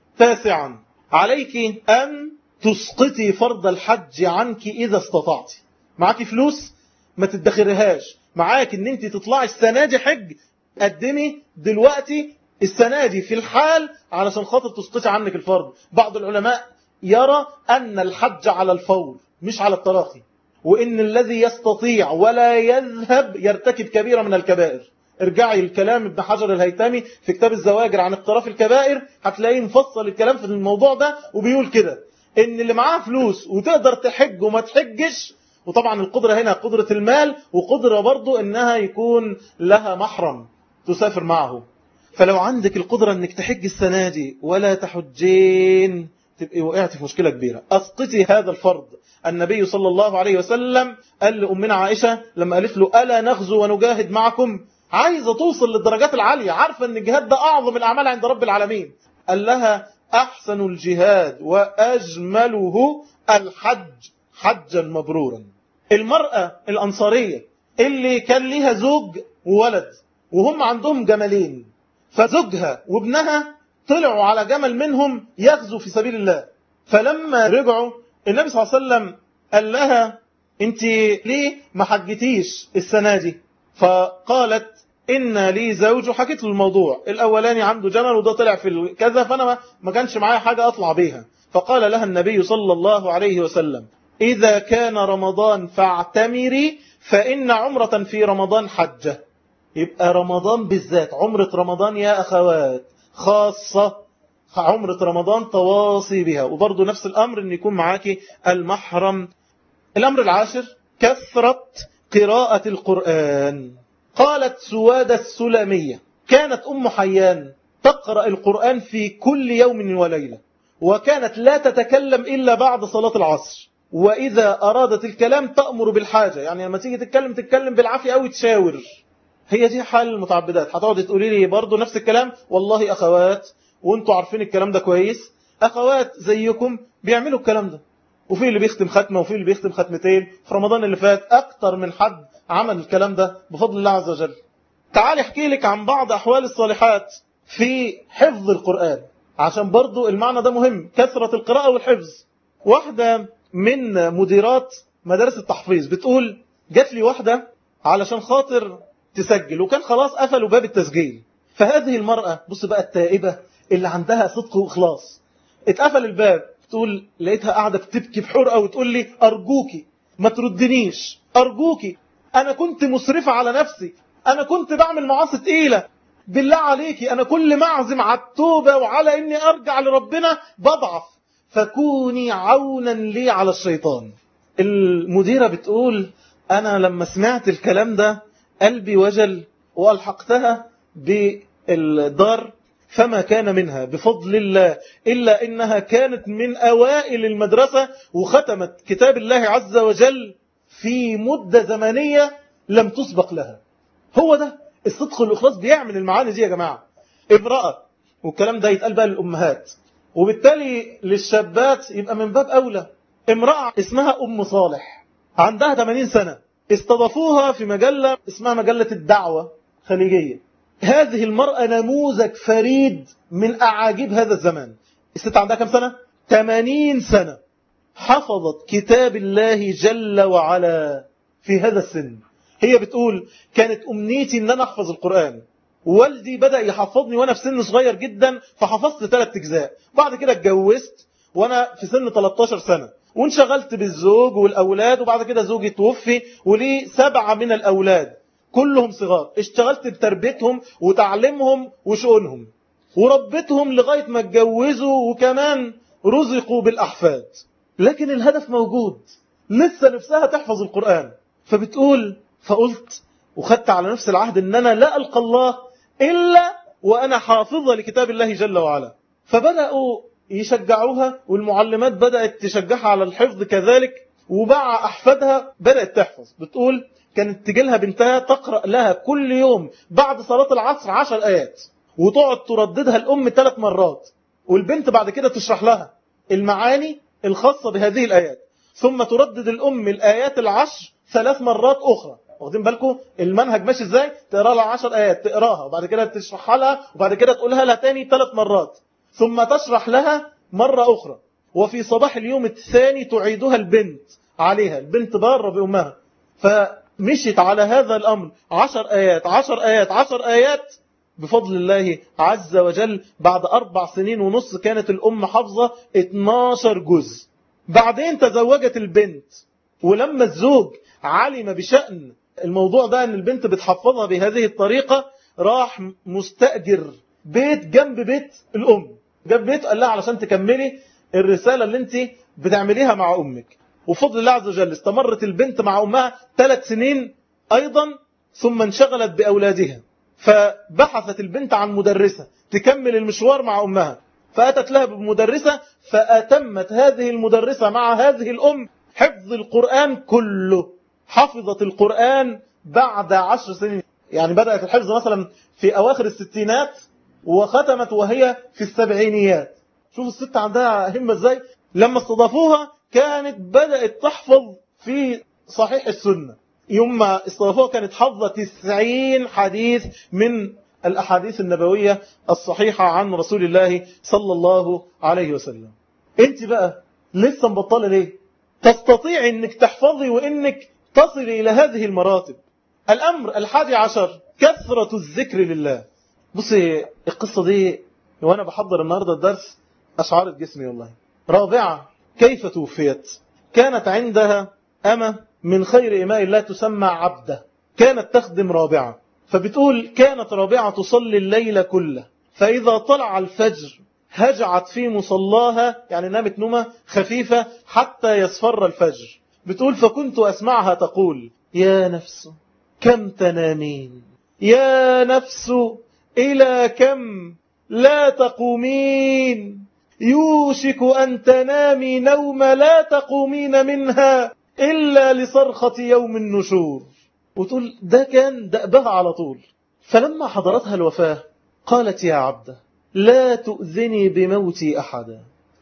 تاسعا عليك أن تسقطي فرض الحج عنك إذا استطعت معك فلوس ما تدخرهاش معاك ان انت تطلعي السنة دي حج قدمي دلوقتي السنة دي في الحال علشان خاطر تسقطي عنك الفرض بعض العلماء يرى أن الحج على الفور مش على التراخي وإن الذي يستطيع ولا يذهب يرتكب كبيرة من الكبائر ارجعي الكلام ابن حجر الهيتامي في كتاب الزواجر عن اقتراف الكبائر هتلاقيه مفصل الكلام في الموضوع ده وبيقول كده ان اللي معاه فلوس وتقدر تحج وما تحجش وطبعا القدرة هنا قدرة المال وقدرة برضو انها يكون لها محرم تسافر معه فلو عندك القدرة انك تحج السنة دي ولا تحجين تبقي وقعت في مشكلة كبيرة أسقطي هذا الفرض النبي صلى الله عليه وسلم قال لأمنا عائشة لما قالت له ألا نغزو ونجاهد معكم عايزة توصل للدرجات العالية عارفة أن الجهاد ده أعظم الأعمال عند رب العالمين قال لها أحسن الجهاد وأجمله الحج حجا مبرورا المرأة الأنصارية اللي كان ليها زوج وولد وهم عندهم جملين فزوجها وابنها طلعوا على جمل منهم يغزو في سبيل الله فلما رجعوا النبي صلى الله عليه وسلم قال لها انت ليه ما حجتيش السنة دي فقالت إن لي زوج وحكيت له الموضوع الأولاني عنده جمل وده طلع في كذا فأنا ما كانش معايا حاجة أطلع بيها فقال لها النبي صلى الله عليه وسلم إذا كان رمضان فاعتمري فإن عمرة في رمضان حجة يبقى رمضان بالذات عمرة رمضان يا أخوات خاصة عمرة رمضان تواصي بها وبرضه نفس الأمر أن يكون معاك المحرم الأمر العاشر كثرة قراءة القرآن قالت سوادة السلامية كانت أم حيان تقرأ القرآن في كل يوم وليلة وكانت لا تتكلم إلا بعد صلاة العصر وإذا أرادت الكلام تأمر بالحاجة يعني لما تيجي تتكلم تتكلم بالعافية أو تشاور هي دي حال المتعبدات هتقعد تقولي لي برضه نفس الكلام والله أخوات وانتوا عارفين الكلام ده كويس أخوات زيكم بيعملوا الكلام ده وفي اللي بيختم ختمة وفي اللي بيختم ختمتين في رمضان اللي فات أكتر من حد عمل الكلام ده بفضل الله عز وجل تعالي احكي لك عن بعض أحوال الصالحات في حفظ القرآن عشان برضو المعنى ده مهم كثرة القراءة والحفظ واحدة من مديرات مدارس التحفيظ بتقول جات لي واحدة علشان خاطر تسجل وكان خلاص قفلوا باب التسجيل فهذه المرأة بص بقى التائبة اللي عندها صدق وإخلاص اتقفل الباب تقول لقيتها قاعدة بتبكي بحرقة وتقول لي أرجوكي ما تردنيش أرجوكي أنا كنت مسرفة على نفسي أنا كنت بعمل معاصي تقيلة بالله عليكي أنا كل ما أعزم على التوبة وعلى إني أرجع لربنا بضعف فكوني عونا لي على الشيطان المديرة بتقول أنا لما سمعت الكلام ده قلبي وجل وألحقتها بالدار فما كان منها بفضل الله إلا إنها كانت من أوائل المدرسة وختمت كتاب الله عز وجل في مدة زمنية لم تسبق لها هو ده الصدق والإخلاص بيعمل المعاني دي يا جماعة امرأة والكلام ده يتقال بقى للأمهات وبالتالي للشابات يبقى من باب أولى امرأة اسمها أم صالح عندها 80 سنة استضافوها في مجلة اسمها مجلة الدعوة خليجية هذه المرأة نموذج فريد من أعاجيب هذا الزمان الست عندها كم سنة؟ 80 سنة حفظت كتاب الله جل وعلا في هذا السن هي بتقول كانت أمنيتي أن أنا أحفظ القرآن والدي بدأ يحفظني وأنا في سن صغير جدا فحفظت ثلاث أجزاء بعد كده اتجوزت وأنا في سن 13 سنة وانشغلت بالزوج والأولاد وبعد كده زوجي توفي ولي سبعة من الأولاد كلهم صغار اشتغلت بتربيتهم وتعليمهم وشؤونهم وربيتهم لغاية ما اتجوزوا وكمان رزقوا بالأحفاد لكن الهدف موجود لسه نفسها تحفظ القرآن فبتقول فقلت وخدت على نفس العهد ان انا لا ألقى الله إلا وأنا حافظة لكتاب الله جل وعلا فبدأوا يشجعوها والمعلمات بدأت تشجعها على الحفظ كذلك ومع أحفادها بدأت تحفظ بتقول كانت تجيلها بنتها تقرأ لها كل يوم بعد صلاة العصر عشر آيات وتقعد ترددها الأم ثلاث مرات والبنت بعد كده تشرح لها المعاني الخاصة بهذه الآيات ثم تردد الأم الآيات العشر ثلاث مرات أخرى واخدين بالكم المنهج ماشي ازاي تقرا لها 10 ايات تقراها وبعد كده تشرحها لها وبعد كده تقولها لها تاني ثلاث مرات ثم تشرح لها مرة أخرى وفي صباح اليوم الثاني تعيدها البنت عليها البنت بارة بأمها فمشيت على هذا الأمر عشر آيات عشر آيات عشر آيات بفضل الله عز وجل بعد أربع سنين ونص كانت الأم حافظة 12 جزء بعدين تزوجت البنت ولما الزوج علم بشأن الموضوع ده أن البنت بتحفظها بهذه الطريقة راح مستأجر بيت جنب بيت الأم جاب بيت قال لها علشان تكملي الرسالة اللي انت بتعمليها مع أمك وفضل الله عز وجل استمرت البنت مع أمها ثلاث سنين أيضا ثم انشغلت بأولادها فبحثت البنت عن مدرسة تكمل المشوار مع أمها فأتت لها بمدرسة فأتمت هذه المدرسة مع هذه الأم حفظ القرآن كله حفظت القرآن بعد عشر سنين يعني بدأت الحفظ مثلا في أواخر الستينات وختمت وهي في السبعينيات شوف الست عندها همة ازاي لما استضافوها كانت بدأت تحفظ في صحيح السنة يوم ما استضافوها كانت حافظة 90 حديث من الأحاديث النبوية الصحيحة عن رسول الله صلى الله عليه وسلم انت بقى لسه مبطلة ليه تستطيع انك تحفظي وانك تصلي الى هذه المراتب الامر الحادي عشر كثرة الذكر لله بصي القصة دي وانا بحضر النهاردة الدرس اشعرت جسمي والله رابعة كيف توفيت كانت عندها أمة من خير إماء الله تسمى عبدة كانت تخدم رابعة فبتقول كانت رابعة تصلي الليل كله فإذا طلع الفجر هجعت في مصلاها يعني نامت نومة خفيفة حتى يصفر الفجر بتقول فكنت أسمعها تقول يا نفس كم تنامين يا نفس إلى كم لا تقومين يوشك أن تنامي نوم لا تقومين منها إلا لصرخة يوم النشور وتقول ده كان دأبها على طول فلما حضرتها الوفاة قالت يا عبده لا تؤذني بموتي أحدا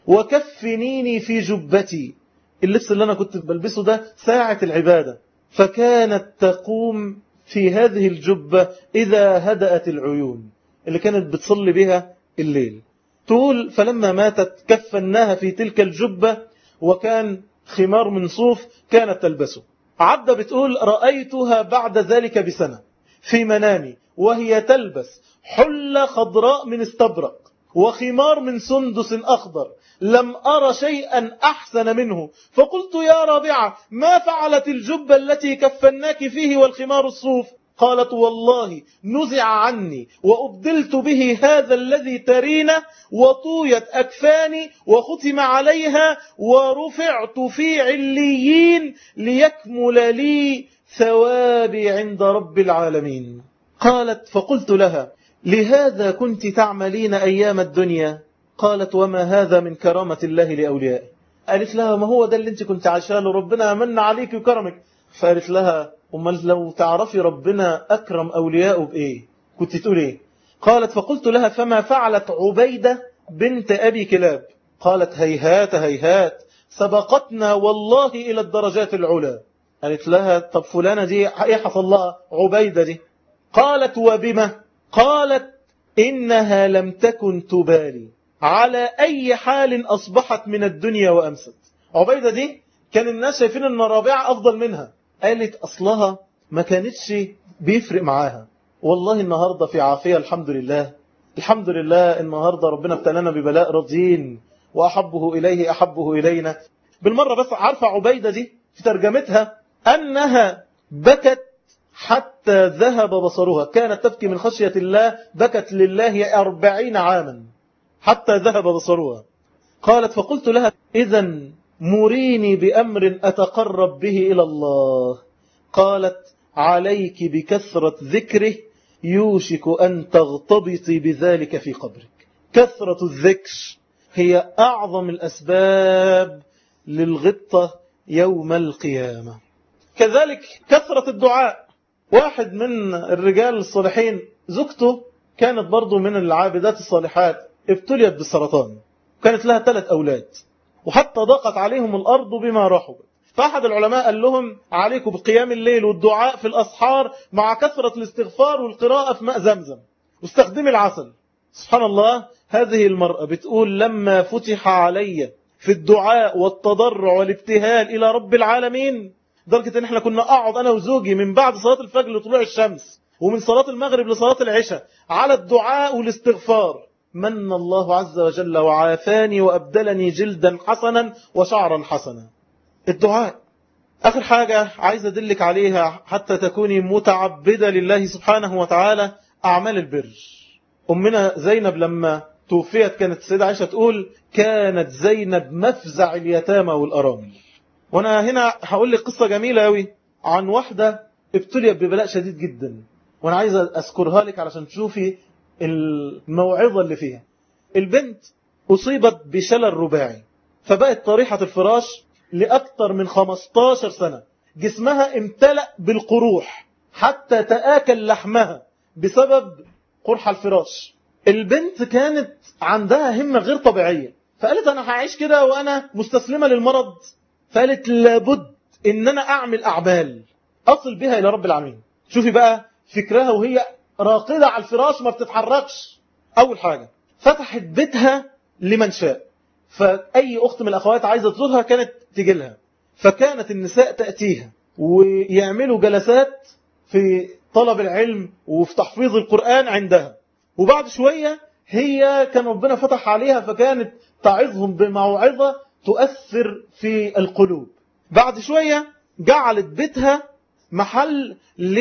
وكفنيني في جبتي اللبس اللي أنا كنت بلبسه ده ساعة العبادة فكانت تقوم في هذه الجبة إذا هدأت العيون اللي كانت بتصلي بها الليل تقول فلما ماتت كفناها في تلك الجبة وكان خمار من صوف كانت تلبسه عبدة بتقول رأيتها بعد ذلك بسنة في منامي وهي تلبس حلة خضراء من استبرق وخمار من سندس أخضر لم أرى شيئا أحسن منه فقلت يا رابعة ما فعلت الجبة التي كفناك فيه والخمار الصوف قالت والله نزع عني وأبدلت به هذا الذي ترينه وطويت أكفاني وختم عليها ورفعت في عليين ليكمل لي ثوابي عند رب العالمين قالت فقلت لها لهذا كنت تعملين أيام الدنيا قالت وما هذا من كرامة الله لأوليائه قالت لها ما هو ده اللي انت كنت عشانه ربنا من عليك وكرمك فقالت لها أمال لو تعرفي ربنا أكرم أولياءه بإيه كنت تقول إيه قالت فقلت لها فما فعلت عبيدة بنت أبي كلاب قالت هيهات هيهات سبقتنا والله إلى الدرجات العلى قالت لها طب فلانة دي إيه حصل لها عبيدة دي قالت وبما قالت إنها لم تكن تبالي على أي حال أصبحت من الدنيا وأمست عبيدة دي كان الناس شايفين أن رابعة أفضل منها قالت أصلها ما كانتش بيفرق معاها والله النهاردة في عافية الحمد لله الحمد لله النهاردة ربنا ابتلانا ببلاء رضين وأحبه إليه أحبه إلينا بالمرة بس عارفة عبيدة دي في ترجمتها أنها بكت حتى ذهب بصرها كانت تبكي من خشية الله بكت لله أربعين عاما حتى ذهب بصرها قالت فقلت لها إذا مريني بأمر أتقرب به إلى الله قالت عليك بكثرة ذكره يوشك أن تغتبطي بذلك في قبرك كثرة الذكر هي أعظم الأسباب للغطة يوم القيامة كذلك كثرة الدعاء واحد من الرجال الصالحين زوجته كانت برضو من العابدات الصالحات ابتليت بالسرطان كانت لها ثلاث أولاد وحتى ضاقت عليهم الأرض بما رحبت فأحد العلماء قال لهم عليكم بقيام الليل والدعاء في الأسحار مع كثرة الاستغفار والقراءة في ماء زمزم واستخدمي العسل سبحان الله هذه المرأة بتقول لما فتح علي في الدعاء والتضرع والابتهال إلى رب العالمين درجة ان احنا كنا اقعد انا وزوجي من بعد صلاة الفجر لطلوع الشمس ومن صلاة المغرب لصلاة العشاء على الدعاء والاستغفار من الله عز وجل وعافاني وأبدلني جلدا حسنا وشعرا حسنا الدعاء آخر حاجة عايز أدلك عليها حتى تكوني متعبدة لله سبحانه وتعالى أعمال البر أمنا زينب لما توفيت كانت السيدة عائشة تقول كانت زينب مفزع اليتامى والأرامل وأنا هنا هقول لك قصة جميلة أوي عن واحدة ابتليت ببلاء شديد جدا وأنا عايز أذكرها لك علشان تشوفي الموعظة اللي فيها البنت أصيبت بشلل رباعي فبقت طريحة الفراش لأكثر من 15 سنة جسمها امتلأ بالقروح حتى تآكل لحمها بسبب قرح الفراش البنت كانت عندها همة غير طبيعية فقالت أنا هعيش كده وأنا مستسلمة للمرض فقالت لابد إن أنا أعمل أعمال أصل بها إلى رب العالمين شوفي بقى فكرها وهي راقدة على الفراش ما بتتحركش أول حاجة فتحت بيتها لمن شاء فأي أخت من الأخوات عايزة تزورها كانت تجي لها فكانت النساء تأتيها ويعملوا جلسات في طلب العلم وفي تحفيظ القرآن عندها وبعد شوية هي كان ربنا فتح عليها فكانت تعظهم بموعظة تؤثر في القلوب بعد شوية جعلت بيتها محل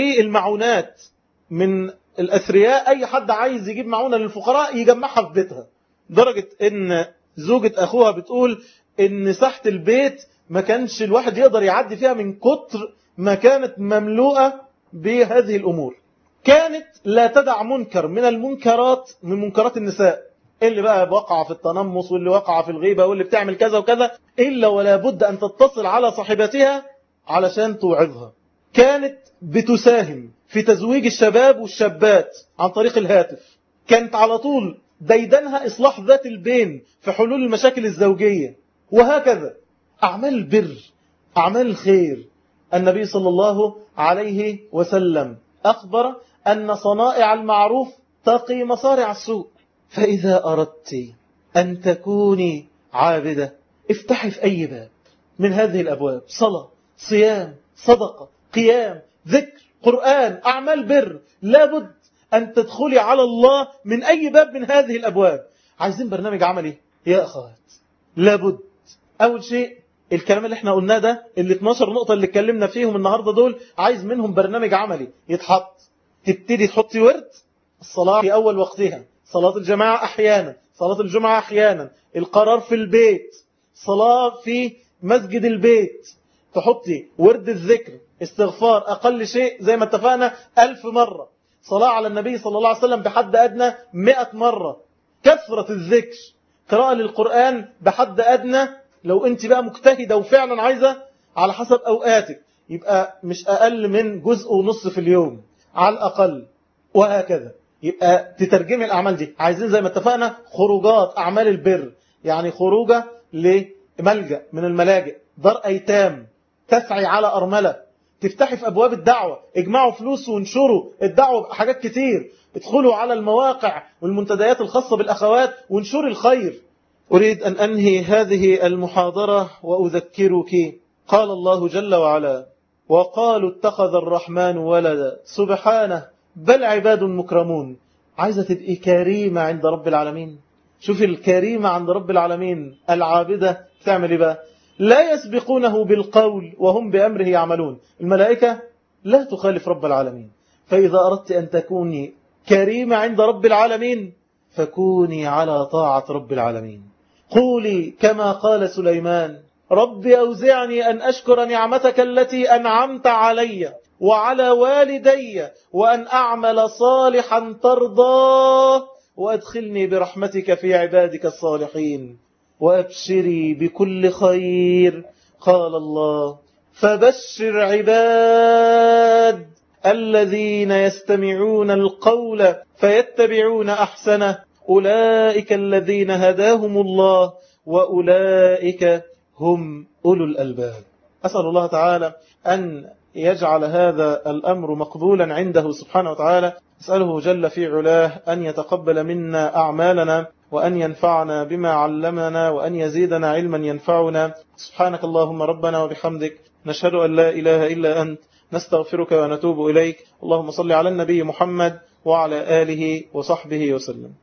للمعونات من الأثرياء أي حد عايز يجيب معونة للفقراء يجمعها في بيتها درجة إن زوجة أخوها بتقول إن ساحة البيت ما كانش الواحد يقدر يعدي فيها من كتر ما كانت مملوءة بهذه الأمور كانت لا تدع منكر من المنكرات من منكرات النساء اللي بقى وقع في التنمص واللي وقع في الغيبة واللي بتعمل كذا وكذا إلا ولا بد أن تتصل على صاحبتها علشان توعظها كانت بتساهم في تزويج الشباب والشابات عن طريق الهاتف كانت على طول ديدنها إصلاح ذات البين في حلول المشاكل الزوجية وهكذا أعمال البر أعمال الخير النبي صلى الله عليه وسلم أخبر أن صنائع المعروف تقي مصارع السوء فإذا أردت أن تكوني عابدة افتحي في أي باب من هذه الأبواب صلاة صيام صدقة قيام ذكر قرآن أعمال بر لابد أن تدخلي على الله من أي باب من هذه الأبواب عايزين برنامج عملي يا أخوات لابد أول شيء الكلام اللي احنا قلناه ده اللي 12 نقطة اللي اتكلمنا فيهم النهاردة دول عايز منهم برنامج عملي يتحط تبتدي تحطي ورد الصلاة في أول وقتها صلاة الجماعة أحيانا صلاة الجمعة أحيانا القرار في البيت صلاة في مسجد البيت تحطي ورد الذكر استغفار أقل شيء زي ما اتفقنا ألف مرة صلاة على النبي صلى الله عليه وسلم بحد أدنى مئة مرة كثرة الذكر قراءة للقرآن بحد أدنى لو أنت بقى مجتهدة وفعلا عايزة على حسب أوقاتك يبقى مش أقل من جزء ونص في اليوم على الأقل وهكذا يبقى تترجمي الأعمال دي عايزين زي ما اتفقنا خروجات أعمال البر يعني خروجة لملجأ من الملاجئ دار أيتام تسعي على أرملة تفتحي في أبواب الدعوة اجمعوا فلوس وانشروا الدعوة بحاجات كتير ادخلوا على المواقع والمنتديات الخاصة بالأخوات وانشروا الخير أريد أن أنهي هذه المحاضرة وأذكرك قال الله جل وعلا وقالوا اتخذ الرحمن ولدا سبحانه بل عباد مكرمون عايزة تبقي كريمة عند رب العالمين شوف الكريمة عند رب العالمين العابدة تعمل إيه بقى لا يسبقونه بالقول وهم بأمره يعملون الملائكة لا تخالف رب العالمين فإذا أردت أن تكوني كريمة عند رب العالمين فكوني على طاعة رب العالمين قولي كما قال سليمان رب أوزعني أن أشكر نعمتك التي أنعمت علي وعلى والدي وأن أعمل صالحا ترضاه وأدخلني برحمتك في عبادك الصالحين وأبشري بكل خير قال الله فبشر عباد الذين يستمعون القول فيتبعون أحسنه أولئك الذين هداهم الله وأولئك هم أولو الألباب أسأل الله تعالى أن يجعل هذا الأمر مقبولا عنده سبحانه وتعالى أسأله جل في علاه أن يتقبل منا أعمالنا وأن ينفعنا بما علمنا وأن يزيدنا علما ينفعنا سبحانك اللهم ربنا وبحمدك نشهد أن لا إله إلا أنت نستغفرك ونتوب إليك اللهم صل على النبي محمد وعلى آله وصحبه وسلم